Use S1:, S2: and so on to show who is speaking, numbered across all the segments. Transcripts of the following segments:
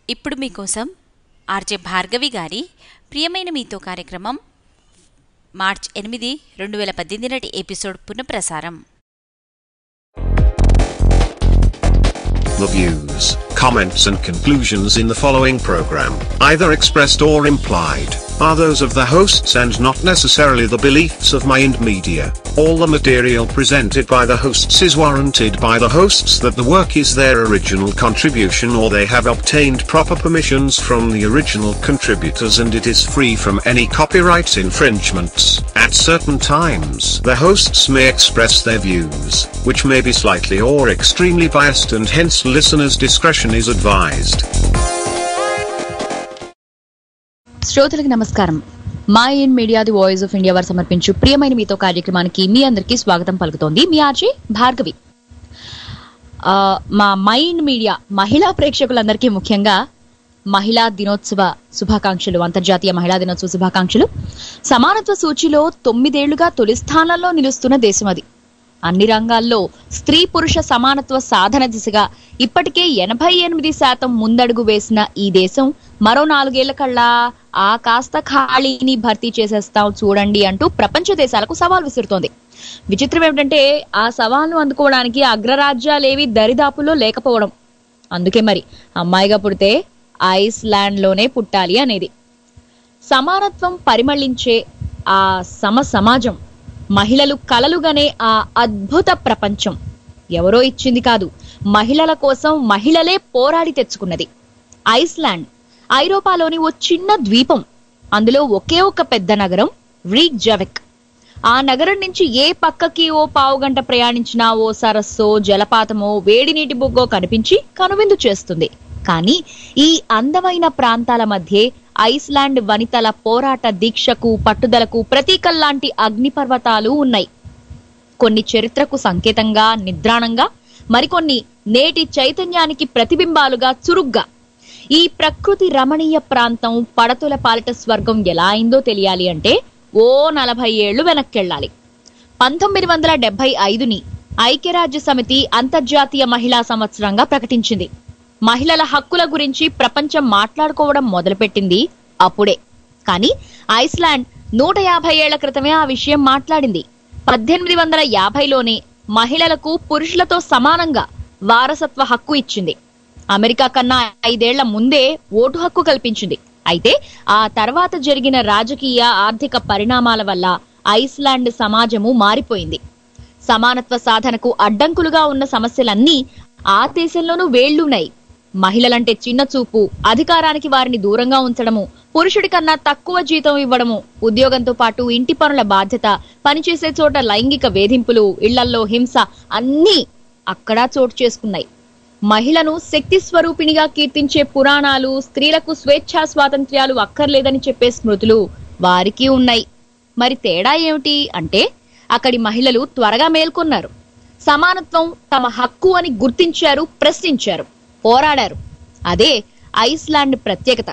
S1: ఇప్పుడు మీకోసం ఆర్జే భార్గవి గారి ప్రియమైన మీతో కార్యక్రమం మార్చ్ ఎనిమిది రెండు వేల పద్దెనిమిది నాటి ఎపిసోడ్ పునఃప్రసారం
S2: The views, comments, and conclusions in the following program, either expressed or implied, are those of the hosts and not necessarily the beliefs of Mind Media. All the material presented by the hosts is warranted by the hosts that the work is their original contribution or they have obtained proper permissions from the original contributors and it is free from any copyright infringements. At certain times, the hosts may express their views, which may be slightly or extremely biased and hence listeners' discretion is advised.
S3: శ్రోతలకు నమస్కారం మా in media the voice of India వారు సమర్పించు ప్రియమైన మీతో కార్యక్రమానికి మీ అందరికీ స్వాగతం పలుకుతోంది మీ ఆర్జే భార్గవి ఆ, మా మైండ్ మీడియా మహిళా ప్రేక్షకులందరికీ ముఖ్యంగా మహిళా దినోత్సవ శుభాకాంక్షలు అంతర్జాతీయ మహిళా దినోత్సవ శుభాకాంక్షలు సమానత్వ సూచిలో తొమ్మిదేళ్లుగా తొలి స్థానంలో నిలుస్తున్న దేశం అది అన్ని రంగాల్లో స్త్రీ పురుష సమానత్వ సాధన దిశగా ఇప్పటికే ఎనభై ఎనిమిది శాతం ముందడుగు వేసిన ఈ దేశం మరో నాలుగేళ్ల కల్లా ఆ కాస్త ఖాళీని భర్తీ చేసేస్తాం చూడండి అంటూ ప్రపంచ దేశాలకు సవాల్ విసురుతోంది విచిత్రం ఏమిటంటే ఆ సవాల్ను అందుకోవడానికి అగ్రరాజ్యాలేవి దరిదాపుల్లో లేకపోవడం అందుకే మరి అమ్మాయిగా పుడితే ఐస్లాండ్ లోనే పుట్టాలి అనేది సమానత్వం పరిమళించే ఆ సమ సమాజం మహిళలు కలలుగనే ఆ అద్భుత ప్రపంచం ఎవరో ఇచ్చింది కాదు మహిళల కోసం మహిళలే పోరాడి తెచ్చుకున్నది ఐస్లాండ్ ఐరోపాలోని ఓ చిన్న ద్వీపం అందులో ఒకే ఒక పెద్ద నగరం రీక్ జవెక్ ఆ నగరం నుంచి ఏ పక్కకి ఓ పావుగంట ప్రయాణించినా ఓ సరస్సో జలపాతమో వేడి నీటి బుగ్గో కనిపించి కనువిందు చేస్తుంది కానీ ఈ అందమైన ప్రాంతాల మధ్యే ఐస్లాండ్ వనితల పోరాట దీక్షకు పట్టుదలకు ప్రతీకల్లాంటి అగ్నిపర్వతాలు ఉన్నాయి కొన్ని చరిత్రకు సంకేతంగా నిద్రాణంగా మరికొన్ని నేటి చైతన్యానికి ప్రతిబింబాలుగా చురుగ్గా ఈ ప్రకృతి రమణీయ ప్రాంతం పడతుల పాలిట స్వర్గం ఎలా అయిందో తెలియాలి అంటే ఓ నలభై ఏళ్లు వెనక్కెళ్ళాలి పంతొమ్మిది వందల డెబ్బై ఐదుని ఐక్యరాజ్య సమితి అంతర్జాతీయ మహిళా సంవత్సరంగా ప్రకటించింది మహిళల హక్కుల గురించి ప్రపంచం మాట్లాడుకోవడం మొదలుపెట్టింది అప్పుడే కానీ ఐస్లాండ్ నూట యాభై ఏళ్ల క్రితమే ఆ విషయం మాట్లాడింది పద్దెనిమిది వందల యాభైలోనే మహిళలకు పురుషులతో సమానంగా వారసత్వ హక్కు ఇచ్చింది అమెరికా కన్నా ఐదేళ్ల ముందే ఓటు హక్కు కల్పించింది అయితే ఆ తర్వాత జరిగిన రాజకీయ ఆర్థిక పరిణామాల వల్ల ఐస్లాండ్ సమాజము మారిపోయింది సమానత్వ సాధనకు అడ్డంకులుగా ఉన్న సమస్యలన్నీ ఆ దేశంలోనూ వేళ్లున్నాయి మహిళలంటే చిన్న చూపు అధికారానికి వారిని దూరంగా ఉంచడము పురుషుడి కన్నా తక్కువ జీతం ఇవ్వడము ఉద్యోగంతో పాటు ఇంటి పనుల బాధ్యత పనిచేసే చోట లైంగిక వేధింపులు ఇళ్లల్లో హింస అన్నీ అక్కడా చోటు చేసుకున్నాయి మహిళను శక్తి స్వరూపిణిగా కీర్తించే పురాణాలు స్త్రీలకు స్వేచ్ఛా స్వాతంత్ర్యాలు అక్కర్లేదని చెప్పే స్మృతులు వారికి ఉన్నాయి మరి తేడా ఏమిటి అంటే అక్కడి మహిళలు త్వరగా మేల్కొన్నారు సమానత్వం తమ హక్కు అని గుర్తించారు ప్రశ్నించారు పోరాడారు అదే ఐస్లాండ్ ప్రత్యేకత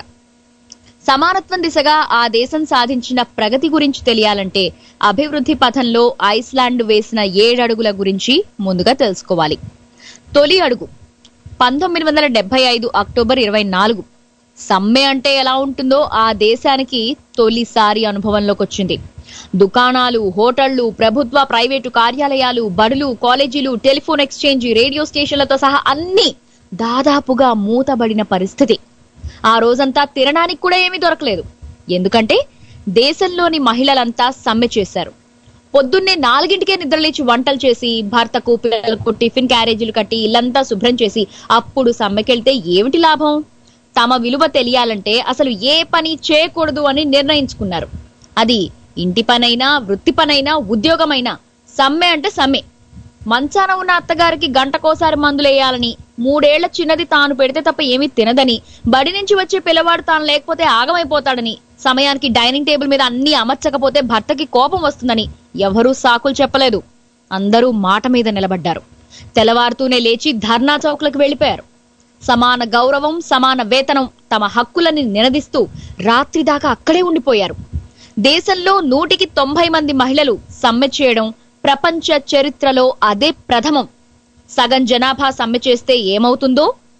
S3: సమానత్వం దిశగా ఆ దేశం సాధించిన ప్రగతి గురించి తెలియాలంటే అభివృద్ధి పథంలో ఐస్లాండ్ వేసిన ఏడడుగుల గురించి ముందుగా తెలుసుకోవాలి తొలి అడుగు పంతొమ్మిది వందల డెబ్బై ఐదు అక్టోబర్ ఇరవై నాలుగు సమ్మె అంటే ఎలా ఉంటుందో ఆ దేశానికి తొలిసారి అనుభవంలోకి వచ్చింది దుకాణాలు హోటళ్లు ప్రభుత్వ ప్రైవేటు కార్యాలయాలు బడులు కాలేజీలు టెలిఫోన్ ఎక్స్చేంజ్ రేడియో స్టేషన్లతో సహా అన్ని దాదాపుగా మూతబడిన పరిస్థితి ఆ రోజంతా తినడానికి కూడా ఏమీ దొరకలేదు ఎందుకంటే దేశంలోని మహిళలంతా సమ్మె చేశారు పొద్దున్నే నాలుగింటికే నిద్రలేచి వంటలు చేసి భర్తకు పిల్లలకు టిఫిన్ క్యారేజీలు కట్టి ఇల్లంతా శుభ్రం చేసి అప్పుడు సమ్మెకెళ్తే ఏమిటి లాభం తమ విలువ తెలియాలంటే అసలు ఏ పని చేయకూడదు అని నిర్ణయించుకున్నారు అది ఇంటి పనైనా వృత్తి పనైనా ఉద్యోగమైనా సమ్మె అంటే సమ్మె మంచాన ఉన్న అత్తగారికి గంటకోసారి మందులేయాలని మూడేళ్ల చిన్నది తాను పెడితే తప్ప ఏమీ తినదని బడి నుంచి వచ్చే పిల్లవాడు తాను లేకపోతే ఆగమైపోతాడని సమయానికి డైనింగ్ టేబుల్ మీద అన్ని అమర్చకపోతే భర్తకి కోపం వస్తుందని ఎవరూ సాకులు చెప్పలేదు అందరూ మాట మీద నిలబడ్డారు తెల్లవారుతూనే లేచి ధర్నా చౌక్లకు వెళ్లిపోయారు సమాన గౌరవం సమాన వేతనం తమ హక్కులని నినదిస్తూ రాత్రి దాకా అక్కడే ఉండిపోయారు దేశంలో నూటికి తొంభై మంది మహిళలు సమ్మె చేయడం ప్రపంచ చరిత్రలో అదే ప్రథమం సగం జనాభా సమ్మె చేస్తే ఏమవుతుందో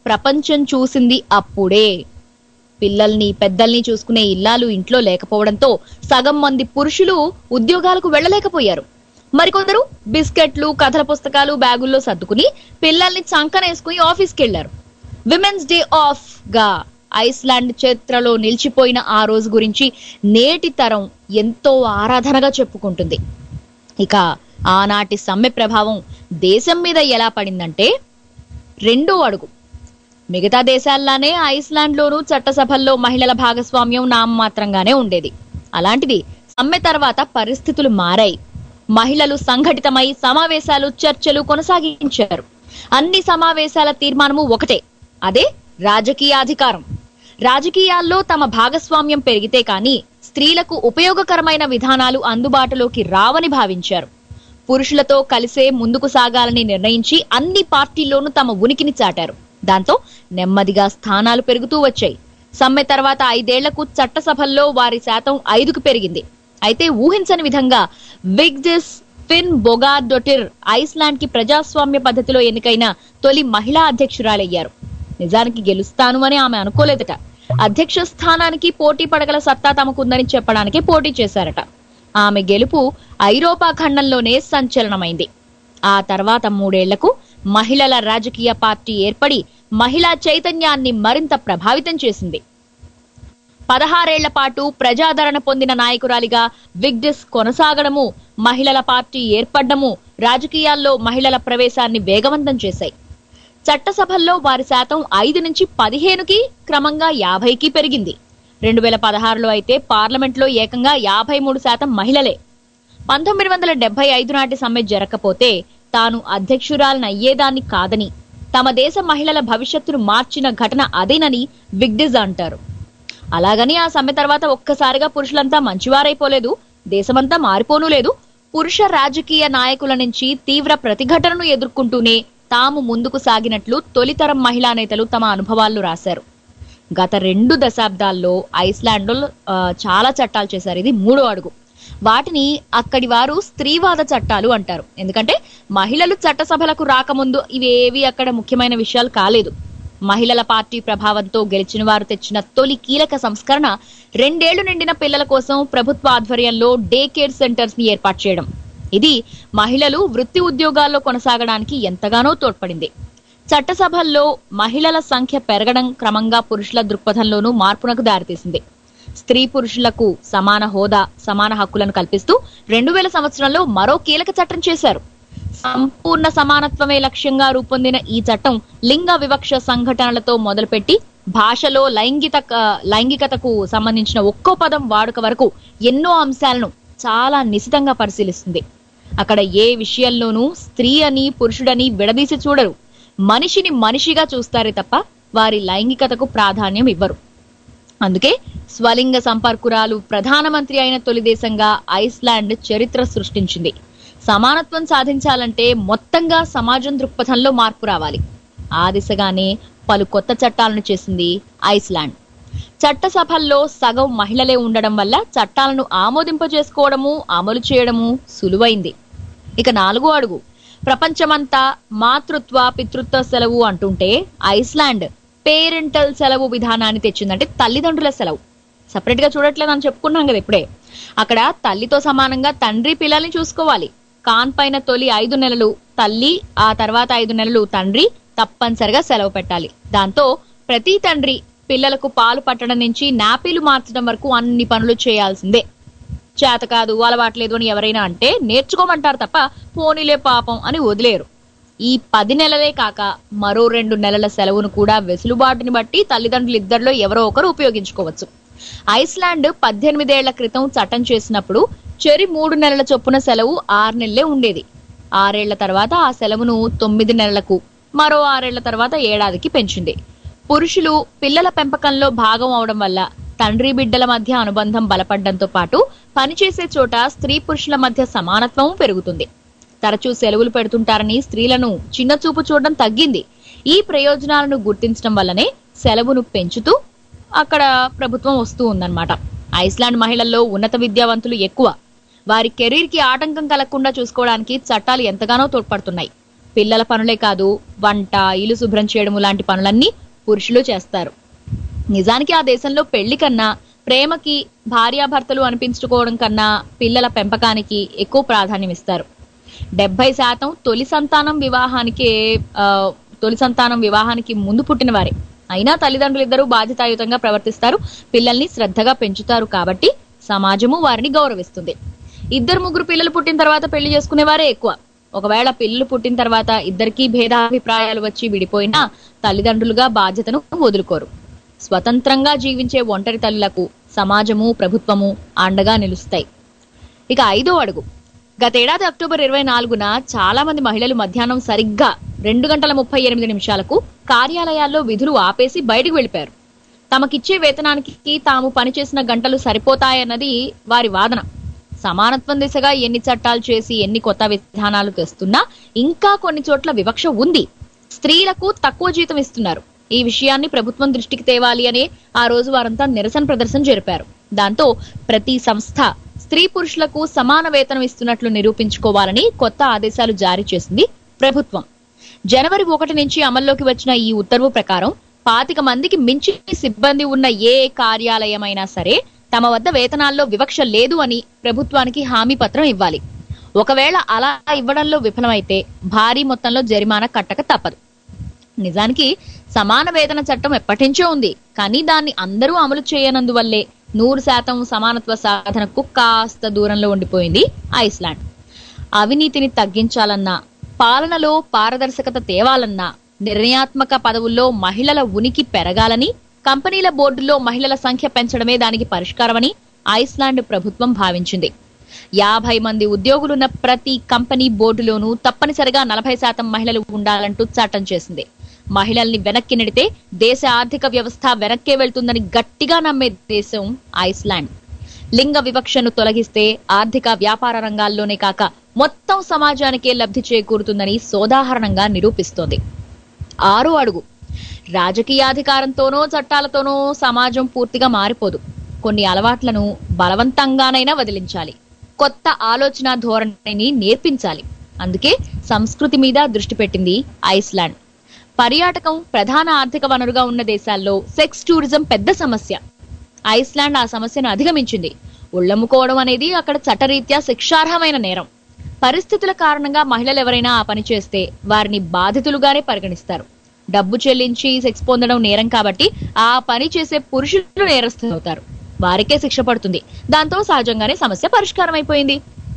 S3: ప్రపంచం చూసింది అప్పుడే పిల్లల్ని పెద్దల్ని చూసుకునే ఇల్లాలు ఇంట్లో లేకపోవడంతో సగం మంది పురుషులు ఉద్యోగాలకు వెళ్ళలేకపోయారు మరికొందరు బిస్కెట్లు కథల పుస్తకాలు బ్యాగుల్లో సర్దుకుని పిల్లల్ని చంకనేసుకుని ఆఫీస్కి వెళ్లారు విమెన్స్ డే ఆఫ్ గా ఐస్లాండ్ చరిత్రలో నిలిచిపోయిన ఆ రోజు గురించి నేటి తరం ఎంతో ఆరాధనగా చెప్పుకుంటుంది ఇక ఆనాటి సమ్మె ప్రభావం దేశం మీద ఎలా పడిందంటే రెండో అడుగు మిగతా దేశాల్లానే ఐస్లాండ్ లోనూ చట్టసభల్లో మహిళల భాగస్వామ్యం నామమాత్రంగానే ఉండేది అలాంటిది సమ్మె తర్వాత పరిస్థితులు మారాయి మహిళలు సంఘటితమై సమావేశాలు చర్చలు కొనసాగించారు అన్ని సమావేశాల తీర్మానము ఒకటే అదే రాజకీయాధికారం రాజకీయాల్లో తమ భాగస్వామ్యం పెరిగితే కానీ స్త్రీలకు ఉపయోగకరమైన విధానాలు అందుబాటులోకి రావని భావించారు పురుషులతో కలిసే ముందుకు సాగాలని నిర్ణయించి అన్ని పార్టీల్లోనూ తమ ఉనికిని చాటారు దాంతో నెమ్మదిగా స్థానాలు పెరుగుతూ వచ్చాయి సమ్మె తర్వాత ఐదేళ్లకు చట్టసభల్లో వారి శాతం ఐదుకు పెరిగింది అయితే ఊహించని విధంగా విగ్జిస్ ఫిన్ బొగాడొటిర్ ఐస్లాండ్ కి ప్రజాస్వామ్య పద్ధతిలో ఎన్నికైన తొలి మహిళా అధ్యక్షురాలయ్యారు నిజానికి గెలుస్తాను అని ఆమె అనుకోలేదట అధ్యక్ష స్థానానికి పోటీ పడగల సత్తా తమకుందని చెప్పడానికి పోటీ చేశారట ఆమె గెలుపు ఐరోపా ఖండంలోనే సంచలనమైంది ఆ తర్వాత మూడేళ్లకు మహిళల రాజకీయ పార్టీ ఏర్పడి మహిళా చైతన్యాన్ని మరింత ప్రభావితం చేసింది పదహారేళ్ల పాటు ప్రజాదరణ పొందిన నాయకురాలిగా విగ్డిస్ కొనసాగడము మహిళల పార్టీ ఏర్పడము రాజకీయాల్లో మహిళల ప్రవేశాన్ని వేగవంతం చేశాయి చట్టసభల్లో వారి శాతం ఐదు నుంచి పదిహేనుకి క్రమంగా యాభైకి పెరిగింది రెండు వేల పదహారులో అయితే పార్లమెంట్లో ఏకంగా యాభై మూడు శాతం మహిళలే పంతొమ్మిది వందల డెబ్బై ఐదు నాటి సమ్మె జరగకపోతే తాను అధ్యక్షురాలను అయ్యేదాన్ని కాదని తమ దేశ మహిళల భవిష్యత్తును మార్చిన ఘటన అదేనని విగ్డిజ్ అంటారు అలాగని ఆ సమ్మె తర్వాత ఒక్కసారిగా పురుషులంతా మంచివారైపోలేదు దేశమంతా మారిపోనూ లేదు పురుష రాజకీయ నాయకుల నుంచి తీవ్ర ప్రతిఘటనను ఎదుర్కొంటూనే తాము ముందుకు సాగినట్లు తొలితరం మహిళా నేతలు తమ అనుభవాల్లో రాశారు గత రెండు దశాబ్దాల్లో ఐస్లాండ్ లో ఆ, చాలా చట్టాలు చేశారు ఇది మూడో అడుగు వాటిని అక్కడి వారు స్త్రీవాద చట్టాలు అంటారు ఎందుకంటే మహిళలు చట్టసభలకు రాకముందు ఇవేవి అక్కడ ముఖ్యమైన విషయాలు కాలేదు మహిళల పార్టీ ప్రభావంతో గెలిచిన వారు తెచ్చిన తొలి కీలక సంస్కరణ రెండేళ్లు నిండిన పిల్లల కోసం ప్రభుత్వ ఆధ్వర్యంలో డే కేర్ సెంటర్స్ ని ఏర్పాటు చేయడం ఇది మహిళలు వృత్తి ఉద్యోగాల్లో కొనసాగడానికి ఎంతగానో తోడ్పడింది చట్టసభల్లో మహిళల సంఖ్య పెరగడం క్రమంగా పురుషుల దృక్పథంలోనూ మార్పునకు దారితీసింది స్త్రీ పురుషులకు సమాన హోదా సమాన హక్కులను కల్పిస్తూ రెండు వేల సంవత్సరంలో మరో కీలక చట్టం చేశారు సంపూర్ణ సమానత్వమే లక్ష్యంగా రూపొందిన ఈ చట్టం లింగ వివక్ష సంఘటనలతో మొదలుపెట్టి భాషలో లైంగిక లైంగికతకు సంబంధించిన ఒక్కో పదం వాడుక వరకు ఎన్నో అంశాలను చాలా నిశితంగా పరిశీలిస్తుంది అక్కడ ఏ విషయంలోనూ స్త్రీ అని పురుషుడని విడదీసి చూడరు మనిషిని మనిషిగా చూస్తారే తప్ప వారి లైంగికతకు ప్రాధాన్యం ఇవ్వరు అందుకే స్వలింగ సంపర్కురాలు ప్రధానమంత్రి అయిన తొలి దేశంగా ఐస్లాండ్ చరిత్ర సృష్టించింది సమానత్వం సాధించాలంటే మొత్తంగా సమాజం దృక్పథంలో మార్పు రావాలి ఆ దిశగానే పలు కొత్త చట్టాలను చేసింది ఐస్లాండ్ చట్టసభల్లో సగం మహిళలే ఉండడం వల్ల చట్టాలను ఆమోదింపజేసుకోవడము అమలు చేయడము సులువైంది ఇక నాలుగో అడుగు ప్రపంచమంతా మాతృత్వ పితృత్వ సెలవు అంటుంటే ఐస్లాండ్ పేరెంటల్ సెలవు విధానాన్ని తెచ్చిందంటే తల్లిదండ్రుల సెలవు సపరేట్ గా చూడట్లేదు అని చెప్పుకున్నాం కదా ఇప్పుడే అక్కడ తల్లితో సమానంగా తండ్రి పిల్లల్ని చూసుకోవాలి కాన్ పైన తొలి ఐదు నెలలు తల్లి ఆ తర్వాత ఐదు నెలలు తండ్రి తప్పనిసరిగా సెలవు పెట్టాలి దాంతో ప్రతి తండ్రి పిల్లలకు పాలు పట్టడం నుంచి నాపీలు మార్చడం వరకు అన్ని పనులు చేయాల్సిందే చేత కాదు అలవాట్లేదు అని ఎవరైనా అంటే నేర్చుకోమంటారు తప్ప పోనీలే పాపం అని వదిలేరు ఈ పది నెలలే కాక మరో రెండు నెలల సెలవును కూడా వెసులుబాటుని బట్టి తల్లిదండ్రులు ఇద్దరిలో ఎవరో ఒకరు ఉపయోగించుకోవచ్చు ఐస్లాండ్ పద్దెనిమిదేళ్ల క్రితం చట్టం చేసినప్పుడు చెరి మూడు నెలల చొప్పున సెలవు ఆరు నెలలే ఉండేది ఆరేళ్ల తర్వాత ఆ సెలవును తొమ్మిది నెలలకు మరో ఆరేళ్ల తర్వాత ఏడాదికి పెంచింది పురుషులు పిల్లల పెంపకంలో భాగం అవడం వల్ల తండ్రి బిడ్డల మధ్య అనుబంధం బలపడడంతో పాటు పనిచేసే చోట స్త్రీ పురుషుల మధ్య సమానత్వం పెరుగుతుంది తరచూ సెలవులు పెడుతుంటారని స్త్రీలను చిన్న చూపు చూడడం తగ్గింది ఈ ప్రయోజనాలను గుర్తించడం వల్లనే సెలవును పెంచుతూ అక్కడ ప్రభుత్వం వస్తూ ఉందన్నమాట ఐస్లాండ్ మహిళల్లో ఉన్నత విద్యావంతులు ఎక్కువ వారి కెరీర్ కి ఆటంకం కలగకుండా చూసుకోవడానికి చట్టాలు ఎంతగానో తోడ్పడుతున్నాయి పిల్లల పనులే కాదు వంట ఇల్లు శుభ్రం చేయడం లాంటి పనులన్నీ పురుషులు చేస్తారు నిజానికి ఆ దేశంలో పెళ్లి కన్నా ప్రేమకి భార్యాభర్తలు అనిపించుకోవడం కన్నా పిల్లల పెంపకానికి ఎక్కువ ప్రాధాన్యం ఇస్తారు డెబ్బై శాతం తొలి సంతానం వివాహానికి ఆ, తొలి సంతానం వివాహానికి ముందు పుట్టిన వారే అయినా తల్లిదండ్రులు ఇద్దరూ బాధ్యతాయుతంగా ప్రవర్తిస్తారు పిల్లల్ని శ్రద్ధగా పెంచుతారు కాబట్టి సమాజము వారిని గౌరవిస్తుంది ఇద్దరు ముగ్గురు పిల్లలు పుట్టిన తర్వాత పెళ్లి చేసుకునే వారే ఎక్కువ ఒకవేళ పిల్లలు పుట్టిన తర్వాత ఇద్దరికీ భేదాభిప్రాయాలు వచ్చి విడిపోయినా తల్లిదండ్రులుగా బాధ్యతను వదులుకోరు స్వతంత్రంగా జీవించే ఒంటరి తల్లులకు సమాజము ప్రభుత్వము అండగా నిలుస్తాయి ఇక ఐదో అడుగు గతేడాది అక్టోబర్ ఇరవై నాలుగున చాలా మంది మహిళలు మధ్యాహ్నం సరిగ్గా రెండు గంటల ముప్పై ఎనిమిది నిమిషాలకు కార్యాలయాల్లో విధులు ఆపేసి బయటకు వెళ్ళిపోయారు తమకిచ్చే వేతనానికి తాము పనిచేసిన గంటలు సరిపోతాయన్నది వారి వాదన సమానత్వం దిశగా ఎన్ని చట్టాలు చేసి ఎన్ని కొత్త విధానాలు తెస్తున్నా ఇంకా కొన్ని చోట్ల వివక్ష ఉంది స్త్రీలకు తక్కువ జీతం ఇస్తున్నారు ఈ విషయాన్ని ప్రభుత్వం దృష్టికి తేవాలి అని ఆ రోజు వారంతా నిరసన ప్రదర్శన జరిపారు దాంతో ప్రతి సంస్థ స్త్రీ పురుషులకు సమాన వేతనం ఇస్తున్నట్లు నిరూపించుకోవాలని కొత్త ఆదేశాలు జారీ చేసింది ప్రభుత్వం జనవరి ఒకటి నుంచి అమల్లోకి వచ్చిన ఈ ఉత్తర్వు ప్రకారం పాతిక మందికి మించి సిబ్బంది ఉన్న ఏ కార్యాలయమైనా సరే తమ వద్ద వేతనాల్లో వివక్ష లేదు అని ప్రభుత్వానికి హామీ పత్రం ఇవ్వాలి ఒకవేళ అలా ఇవ్వడంలో విఫలమైతే భారీ మొత్తంలో జరిమానా కట్టక తప్పదు నిజానికి సమాన వేతన చట్టం ఎప్పటించో ఉంది కానీ దాన్ని అందరూ అమలు చేయనందువల్లే నూరు శాతం సమానత్వ సాధనకు కాస్త దూరంలో ఉండిపోయింది ఐస్లాండ్ అవినీతిని తగ్గించాలన్నా పాలనలో పారదర్శకత తేవాలన్నా నిర్ణయాత్మక పదవుల్లో మహిళల ఉనికి పెరగాలని కంపెనీల బోర్డుల్లో మహిళల సంఖ్య పెంచడమే దానికి పరిష్కారమని ఐస్లాండ్ ప్రభుత్వం భావించింది యాభై మంది ఉద్యోగులున్న ప్రతి కంపెనీ బోర్డులోనూ తప్పనిసరిగా నలభై శాతం మహిళలు ఉండాలంటూ చట్టం చేసింది మహిళల్ని వెనక్కి నెడితే దేశ ఆర్థిక వ్యవస్థ వెనక్కే వెళ్తుందని గట్టిగా నమ్మే దేశం ఐస్లాండ్ లింగ వివక్షను తొలగిస్తే ఆర్థిక వ్యాపార రంగాల్లోనే కాక మొత్తం సమాజానికే లబ్ధి చేకూరుతుందని సోదాహరణంగా నిరూపిస్తోంది ఆరో అడుగు రాజకీయాధికారంతోనో చట్టాలతోనో సమాజం పూర్తిగా మారిపోదు కొన్ని అలవాట్లను బలవంతంగానైనా వదిలించాలి కొత్త ఆలోచన ధోరణిని నేర్పించాలి అందుకే సంస్కృతి మీద దృష్టి పెట్టింది ఐస్లాండ్ పర్యాటకం ప్రధాన ఆర్థిక వనరుగా ఉన్న దేశాల్లో సెక్స్ టూరిజం పెద్ద సమస్య ఐస్లాండ్ ఆ సమస్యను అధిగమించింది ఉళ్ళమ్ముకోవడం అనేది అక్కడ చట్టరీత్యా శిక్షార్హమైన నేరం పరిస్థితుల కారణంగా మహిళలు ఎవరైనా ఆ పని చేస్తే వారిని బాధితులుగానే పరిగణిస్తారు డబ్బు చెల్లించి సెక్స్ పొందడం నేరం కాబట్టి ఆ పని చేసే పురుషులు నేరస్తులవుతారు వారికే శిక్ష పడుతుంది దాంతో సహజంగానే సమస్య పరిష్కారం అయిపోయింది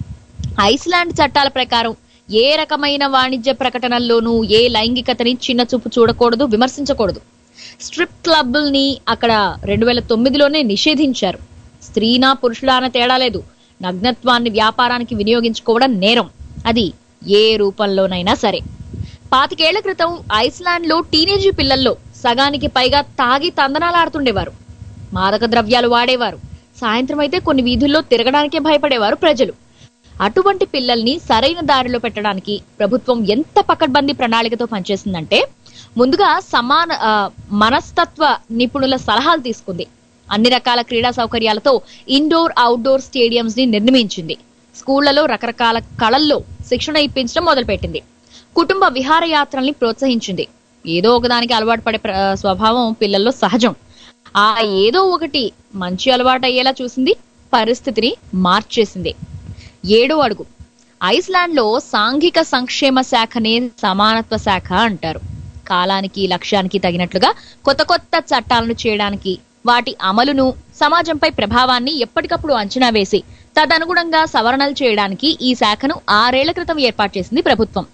S3: ఐస్లాండ్ చట్టాల ప్రకారం ఏ రకమైన వాణిజ్య ప్రకటనల్లోనూ ఏ లైంగికతని చిన్న చూపు చూడకూడదు విమర్శించకూడదు స్ట్రిప్ క్లబ్బుల్ని అక్కడ రెండు వేల తొమ్మిదిలోనే నిషేధించారు స్త్రీనా పురుషులా అన్న తేడా లేదు నగ్నత్వాన్ని వ్యాపారానికి వినియోగించుకోవడం నేరం అది ఏ రూపంలోనైనా సరే పాతికేళ్ల క్రితం ఐస్లాండ్ లో టీనేజీ పిల్లల్లో సగానికి పైగా తాగి తందనాలాడుతుండేవారు మాదక ద్రవ్యాలు వాడేవారు సాయంత్రం అయితే కొన్ని వీధుల్లో తిరగడానికే భయపడేవారు ప్రజలు అటువంటి పిల్లల్ని సరైన దారిలో పెట్టడానికి ప్రభుత్వం ఎంత పకడ్బందీ ప్రణాళికతో పనిచేసిందంటే ముందుగా సమాన ఆ, మనస్తత్వ నిపుణుల సలహాలు తీసుకుంది అన్ని రకాల క్రీడా సౌకర్యాలతో ఇండోర్ అవుట్డోర్ స్టేడియంస్ ని నిర్మించింది స్కూళ్లలో రకరకాల కళల్లో శిక్షణ ఇప్పించడం మొదలుపెట్టింది కుటుంబ విహారయాత్రల్ని ప్రోత్సహించింది ఏదో ఒకదానికి అలవాటు పడే ప్ర- స్వభావం పిల్లల్లో సహజం ఆ ఏదో ఒకటి మంచి అలవాటు అయ్యేలా చూసింది పరిస్థితిని మార్చేసింది ఏడో అడుగు ఐస్లాండ్ లో సాంఘిక సంక్షేమ శాఖనే సమానత్వ శాఖ అంటారు కాలానికి లక్ష్యానికి తగినట్లుగా కొత్త కొత్త చట్టాలను చేయడానికి వాటి అమలును సమాజంపై ప్రభావాన్ని ఎప్పటికప్పుడు అంచనా వేసి తదనుగుణంగా సవరణలు చేయడానికి ఈ శాఖను ఆరేళ్ల క్రితం ఏర్పాటు చేసింది ప్రభుత్వం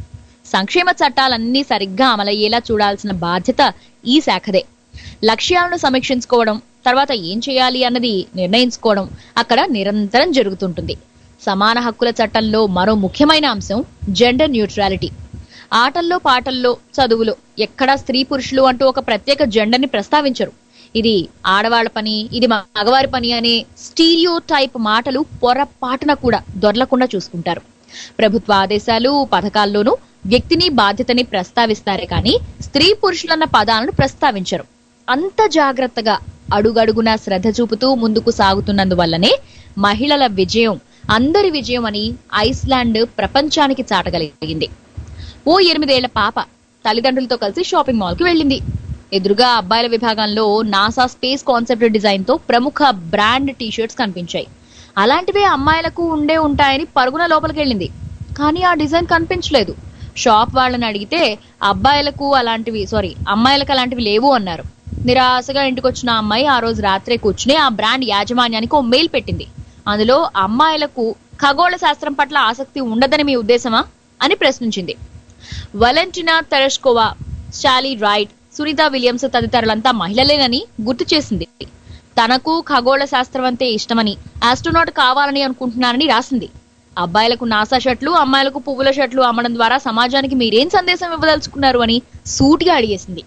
S3: సంక్షేమ చట్టాలన్నీ సరిగ్గా అమలయ్యేలా చూడాల్సిన బాధ్యత ఈ శాఖదే లక్ష్యాలను సమీక్షించుకోవడం తర్వాత ఏం చేయాలి అన్నది నిర్ణయించుకోవడం అక్కడ నిరంతరం జరుగుతుంటుంది సమాన హక్కుల చట్టంలో మరో ముఖ్యమైన అంశం జెండర్ న్యూట్రాలిటీ ఆటల్లో పాటల్లో చదువులో ఎక్కడా స్త్రీ పురుషులు అంటూ ఒక ప్రత్యేక జెండర్ ని ప్రస్తావించరు ఇది ఆడవాళ్ల పని ఇది మగవారి పని అనే స్టీరియో టైప్ మాటలు పొరపాటున కూడా దొరలకుండా చూసుకుంటారు ప్రభుత్వ ఆదేశాలు పథకాల్లోనూ వ్యక్తిని బాధ్యతని ప్రస్తావిస్తారే కానీ స్త్రీ పురుషులన్న పదాలను ప్రస్తావించరు అంత జాగ్రత్తగా అడుగడుగునా శ్రద్ధ చూపుతూ ముందుకు సాగుతున్నందువల్లనే మహిళల విజయం అందరి విజయం అని ఐస్లాండ్ ప్రపంచానికి చాటగలిగింది ఓ ఎనిమిదేళ్ల పాప తల్లిదండ్రులతో కలిసి షాపింగ్ మాల్ కి వెళ్ళింది ఎదురుగా అబ్బాయిల విభాగంలో నాసా స్పేస్ కాన్సెప్ట్ డిజైన్ తో ప్రముఖ బ్రాండ్ టీషర్ట్స్ కనిపించాయి అలాంటివే అమ్మాయిలకు ఉండే ఉంటాయని పరుగున లోపలికి వెళ్ళింది కానీ ఆ డిజైన్ కనిపించలేదు షాప్ వాళ్ళని అడిగితే అబ్బాయిలకు అలాంటివి సారీ అమ్మాయిలకు అలాంటివి లేవు అన్నారు నిరాశగా ఇంటికి వచ్చిన అమ్మాయి ఆ రోజు రాత్రే కూర్చుని ఆ బ్రాండ్ యాజమాన్యానికి ఓ మెయిల్ పెట్టింది అందులో అమ్మాయిలకు ఖగోళ శాస్త్రం పట్ల ఆసక్తి ఉండదని మీ ఉద్దేశమా అని ప్రశ్నించింది Valentina Tereshkova Sally Ride Sunita Williams తదితరులంతా మహిళలేనని గుర్తు చేసింది తనకు ఖగోళ శాస్త్రం అంటే ఇష్టమని ఆస్ట్రోనాట్ కావాలని అనుకుంటున్నానని రాసింది అబ్బాయిలకు నాసా షర్ట్లు అమ్మాయిలకు పువ్వుల షర్ట్లు అమ్మడం ద్వారా సమాజానికి మీరేం సందేశం ఇవ్వదలుచుకున్నారు అని సూటిగా అడిగేసింది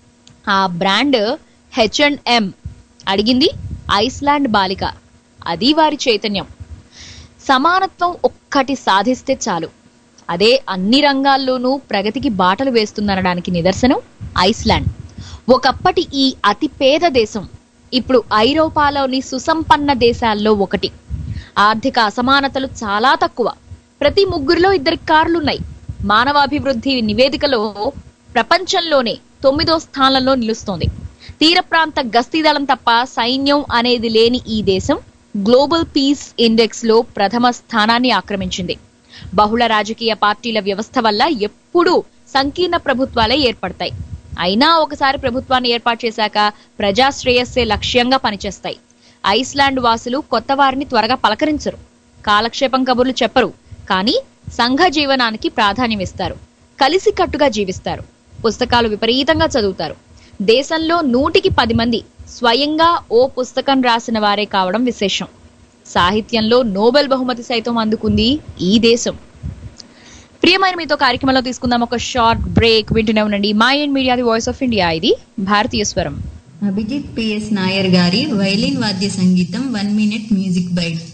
S3: ఆ బ్రాండ్ హెచ్ అండ్ ఎం అడిగింది ఐస్లాండ్ బాలిక అది వారి చైతన్యం సమానత్వం ఒక్కటి సాధిస్తే చాలు అదే అన్ని రంగాల్లోనూ ప్రగతికి బాటలు వేస్తుందనడానికి నిదర్శనం ఐస్లాండ్ ఒకప్పటి ఈ అతి పేద దేశం ఇప్పుడు ఐరోపాలోని సుసంపన్న దేశాల్లో ఒకటి ఆర్థిక అసమానతలు చాలా తక్కువ ప్రతి ముగ్గురిలో ఇద్దరి కార్లున్నాయి మానవాభివృద్ధి నివేదికలో ప్రపంచంలోనే తొమ్మిదో స్థానంలో నిలుస్తోంది తీర ప్రాంత గస్తీదళం తప్ప సైన్యం అనేది లేని ఈ దేశం గ్లోబల్ పీస్ ఇండెక్స్ లో ప్రథమ స్థానాన్ని ఆక్రమించింది బహుళ రాజకీయ పార్టీల వ్యవస్థ వల్ల ఎప్పుడూ సంకీర్ణ ప్రభుత్వాలే ఏర్పడతాయి అయినా ఒకసారి ప్రభుత్వాన్ని ఏర్పాటు చేశాక ప్రజా శ్రేయస్సే లక్ష్యంగా పనిచేస్తాయి ఐస్లాండ్ వాసులు కొత్త వారిని త్వరగా పలకరించరు కాలక్షేపం కబుర్లు చెప్పరు కానీ సంఘ జీవనానికి ప్రాధాన్యం ఇస్తారు కలిసికట్టుగా జీవిస్తారు పుస్తకాలు విపరీతంగా చదువుతారు దేశంలో నూటికి పది మంది స్వయంగా ఓ పుస్తకం రాసిన వారే కావడం విశేషం సాహిత్యంలో నోబెల్ బహుమతి సైతం అందుకుంది ఈ దేశం ప్రియమైన మీతో కార్యక్రమంలో తీసుకుందాం ఒక షార్ట్ బ్రేక్ వింటూనే ఉండండి Mind Media the voice of India ఇది భారతీయ స్వరం
S4: అభిజిత్ పిఎస్ నాయర్ గారి వైలిన్ వాద్య సంగీతం వన్ మినిట్ మ్యూజిక్ బైట్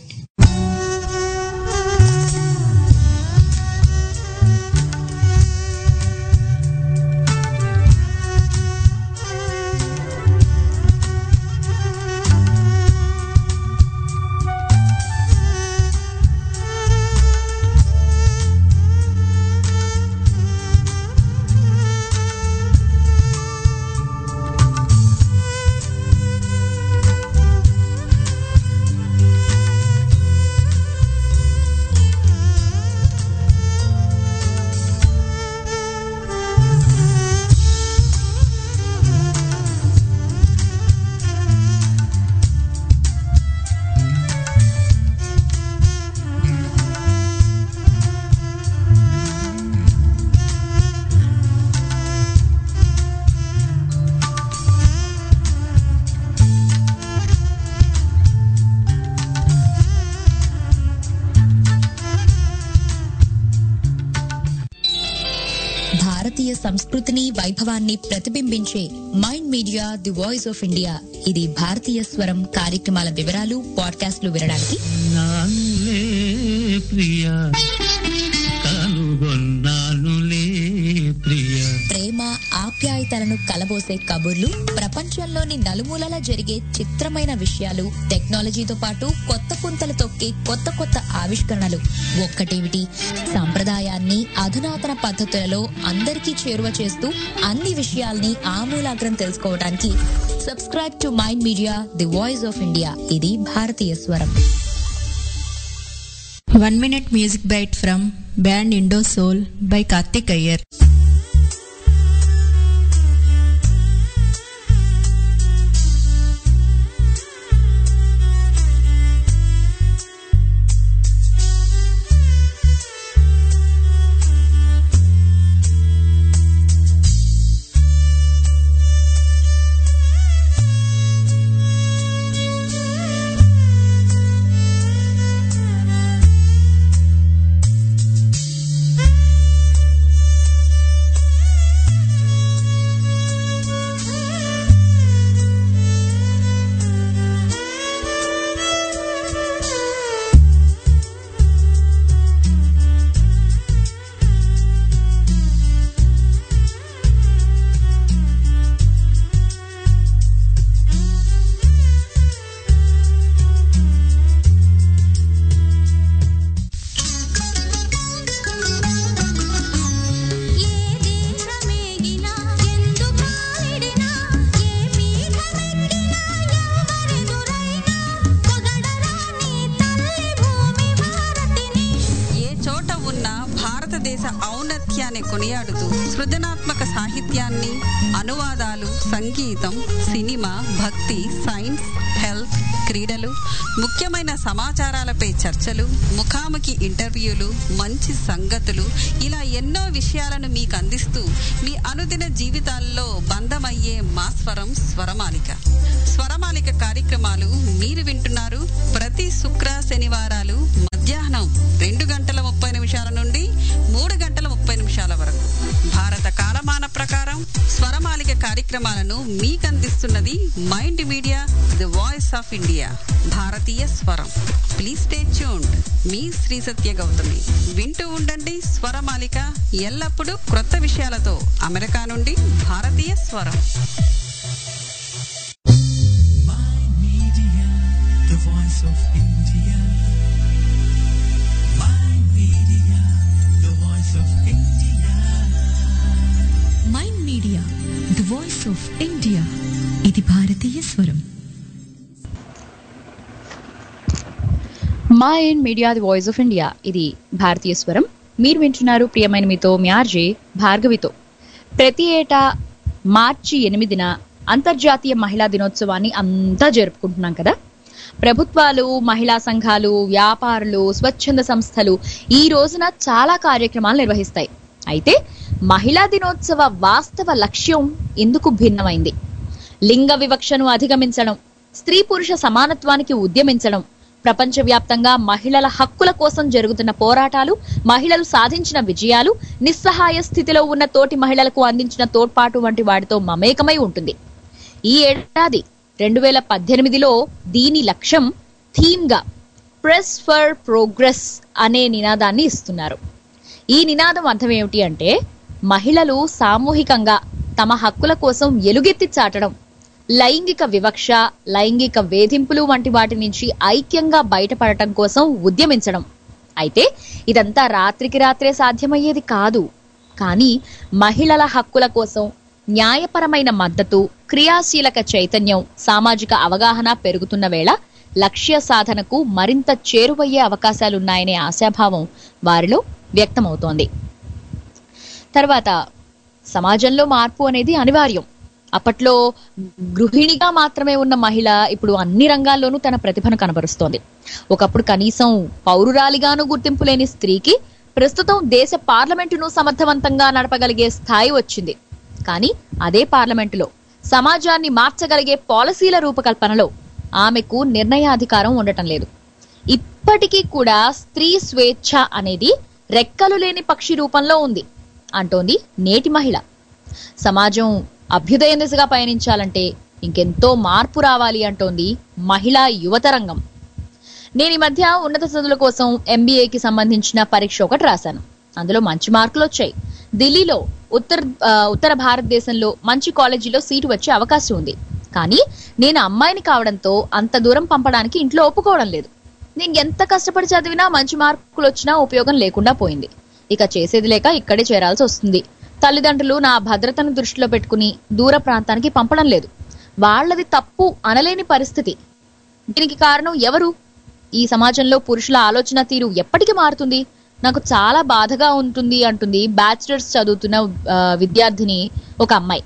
S5: భారతీయ సంస్కృతిని వైభవాన్ని ప్రతిబింబించే Mind Media the voice of India ఇది భారతీయ స్వరం కార్యక్రమాల వివరాలు పాడ్కాస్ట్లు వినడానికి
S6: నానులే ప్రియ కనుగొన్నానులే ప్రియ
S5: ప్రేమ ఆప్యాయతలను కలబోసే కబుర్లు ప్రపంచంలోని నలుమూలల జరిగే చిత్రమైన విషయాలు టెక్నాలజీతో పాటు కొత్త పుంతలు తొక్కే కొత్త కొత్త ఆవిష్కరణలు ఒక్కటేమిటి సంప్రదాయాన్ని అధునాతన పద్ధతులలో అందరికీ చేరువ చేస్తూ అన్ని విషయాల్ని ఆమూలాగ్రం తెలుసుకోవడానికి subscribe to mind Media the voice of India ఇది భారతీయ స్వరం
S4: one minute music bite from band Indo Soul by Karthik Iyer
S7: సాహిత్యాన్ని కొనియాడుతూ సృజనాత్మక సాహిత్యాన్ని అనువాదాలు సంగీతం సినిమా భక్తి సైన్స్ హెల్త్ క్రీడలు ముఖ్యమైన సమాచారాలపై చర్చలు ముఖాముఖి ఇంటర్వ్యూలు మంచి సంగతులు ఇలా ఎన్నో విషయాలను మీకు అందిస్తూ మీ అనుదిన జీవితాల్లో బంధమయ్యే మా స్వరం స్వరమాలిక స్వరమాలిక కార్యక్రమాలు మీరు వింటున్నారు ప్రతి శుక్ర శనివారాలు మధ్యాహ్నం రెండు గంటల ముప్పై నిమిషాల నుండి మూడు గంటల ముప్పై నిమిషాల వరకు భారత కాలమాన ప్రకారం స్వరమాలిక కార్యక్రమాలను మీకు అందిస్తున్నది Mind Media the voice of India భారతీయ స్వరం ప్లీజ్ స్టే ట్యూన్డ్ మీ శ్రీ సత్య గౌతమి వింటూ ఉండండి స్వరమాలిక ఎల్లప్పుడూ క్రొత్త విషయాలతో అమెరికా నుండి భారతీయ స్వరం
S8: the voice of India. My media, the voice of India.
S9: Mind Media the voice of India ఇది భారతీయ స్వరం
S3: మా in media the voice of India ఇది భారతీయ స్వరం మీరు వింటున్నారు ప్రియమైన మీతో మీ ఆర్జే భార్గవితో ప్రతి ఏటా మార్చి ఎనిమిదిన అంతర్జాతీయ మహిళా దినోత్సవాన్ని అంతా జరుపుకుంటున్నాం కదా ప్రభుత్వాలు మహిళా సంఘాలు వ్యాపారులు స్వచ్ఛంద సంస్థలు ఈ రోజున చాలా కార్యక్రమాలు నిర్వహిస్తాయి అయితే మహిళా దినోత్సవ వాస్తవ లక్ష్యం ఎందుకు భిన్నమైంది లింగ వివక్షను అధిగమించడం స్త్రీ పురుష సమానత్వానికి ఉద్యమించడం ప్రపంచవ్యాప్తంగా మహిళల హక్కుల కోసం జరుగుతున్న పోరాటాలు మహిళలు సాధించిన విజయాలు నిస్సహాయ స్థితిలో ఉన్న తోటి మహిళలకు అందించిన తోడ్పాటు వంటి వాటితో మమేకమై ఉంటుంది ఈ ఏడాది రెండు వేల పద్దెనిమిదిలో దీని లక్ష్యం థీమ్ గా ప్రెస్ ఫర్ ప్రోగ్రెస్ అనే నినాదాన్ని ఇస్తున్నారు ఈ నినాదం అర్థం ఏమిటి అంటే మహిళలు సామూహికంగా తమ హక్కుల కోసం ఎలుగెత్తి చాటడం లైంగిక వివక్ష లైంగిక వేధింపులు వంటి వాటి నుంచి ఐక్యంగా బయటపడటం కోసం ఉద్యమించడం అయితే ఇదంతా రాత్రికి రాత్రే సాధ్యమయ్యేది కాదు కానీ మహిళల హక్కుల కోసం న్యాయపరమైన మద్దతు క్రియాశీలక చైతన్యం సామాజిక అవగాహన పెరుగుతున్న వేళ లక్ష్య సాధనకు మరింత చేరువయ్యే అవకాశాలున్నాయనే ఆశాభావం వారిలో వ్యక్తమవుతోంది తర్వాత సమాజంలో మార్పు అనేది అనివార్యం అప్పట్లో గృహిణిగా మాత్రమే ఉన్న మహిళ ఇప్పుడు అన్ని రంగాల్లోనూ తన ప్రతిభను కనబరుస్తోంది ఒకప్పుడు కనీసం పౌరురాలిగాను గుర్తింపు లేని స్త్రీకి ప్రస్తుతం దేశ పార్లమెంటును సమర్థవంతంగా నడపగలిగే స్థాయి వచ్చింది కానీ అదే పార్లమెంటులో సమాజాన్ని మార్చగలిగే పాలసీల రూపకల్పనలో ఆమెకు నిర్ణయాధికారం ఉండటం లేదు ఇప్పటికీ కూడా స్త్రీ స్వేచ్ఛ అనేది రెక్కలు లేని పక్షి రూపంలో ఉంది అంటోంది నేటి మహిళ సమాజం అభ్యుదయ దిశగా పయనించాలంటే ఇంకెంతో మార్పు రావాలి అంటోంది మహిళా యువతరంగం నేను ఈ మధ్య ఉన్నత చదువుల కోసం ఎంబీఏకి సంబంధించిన పరీక్ష ఒకటి రాశాను అందులో మంచి మార్కులు వచ్చాయి ఢిల్లీలో ఉత్తర ఆ, ఉత్తర భారతదేశంలో మంచి కాలేజీలో సీటు వచ్చే అవకాశం ఉంది కానీ నేను అమ్మాయిని కావడంతో అంత దూరం పంపడానికి ఇంట్లో ఒప్పుకోవడం లేదు నేను ఎంత కష్టపడి చదివినా మంచి మార్కులు వచ్చినా ఉపయోగం లేకుండా పోయింది ఇక చేసేది లేక ఇక్కడే చేరాల్సి వస్తుంది తల్లిదండ్రులు నా భద్రతను దృష్టిలో పెట్టుకుని దూర ప్రాంతానికి పంపడం లేదు వాళ్ళది తప్పు అనలేని పరిస్థితి దీనికి కారణం ఎవరు ఈ సమాజంలో పురుషుల ఆలోచన తీరు ఎప్పటికి మారుతుంది నాకు చాలా బాధగా ఉంటుంది అంటుంది బ్యాచిలర్స్ చదువుతున్న ఆ, విద్యార్థిని ఒక అమ్మాయి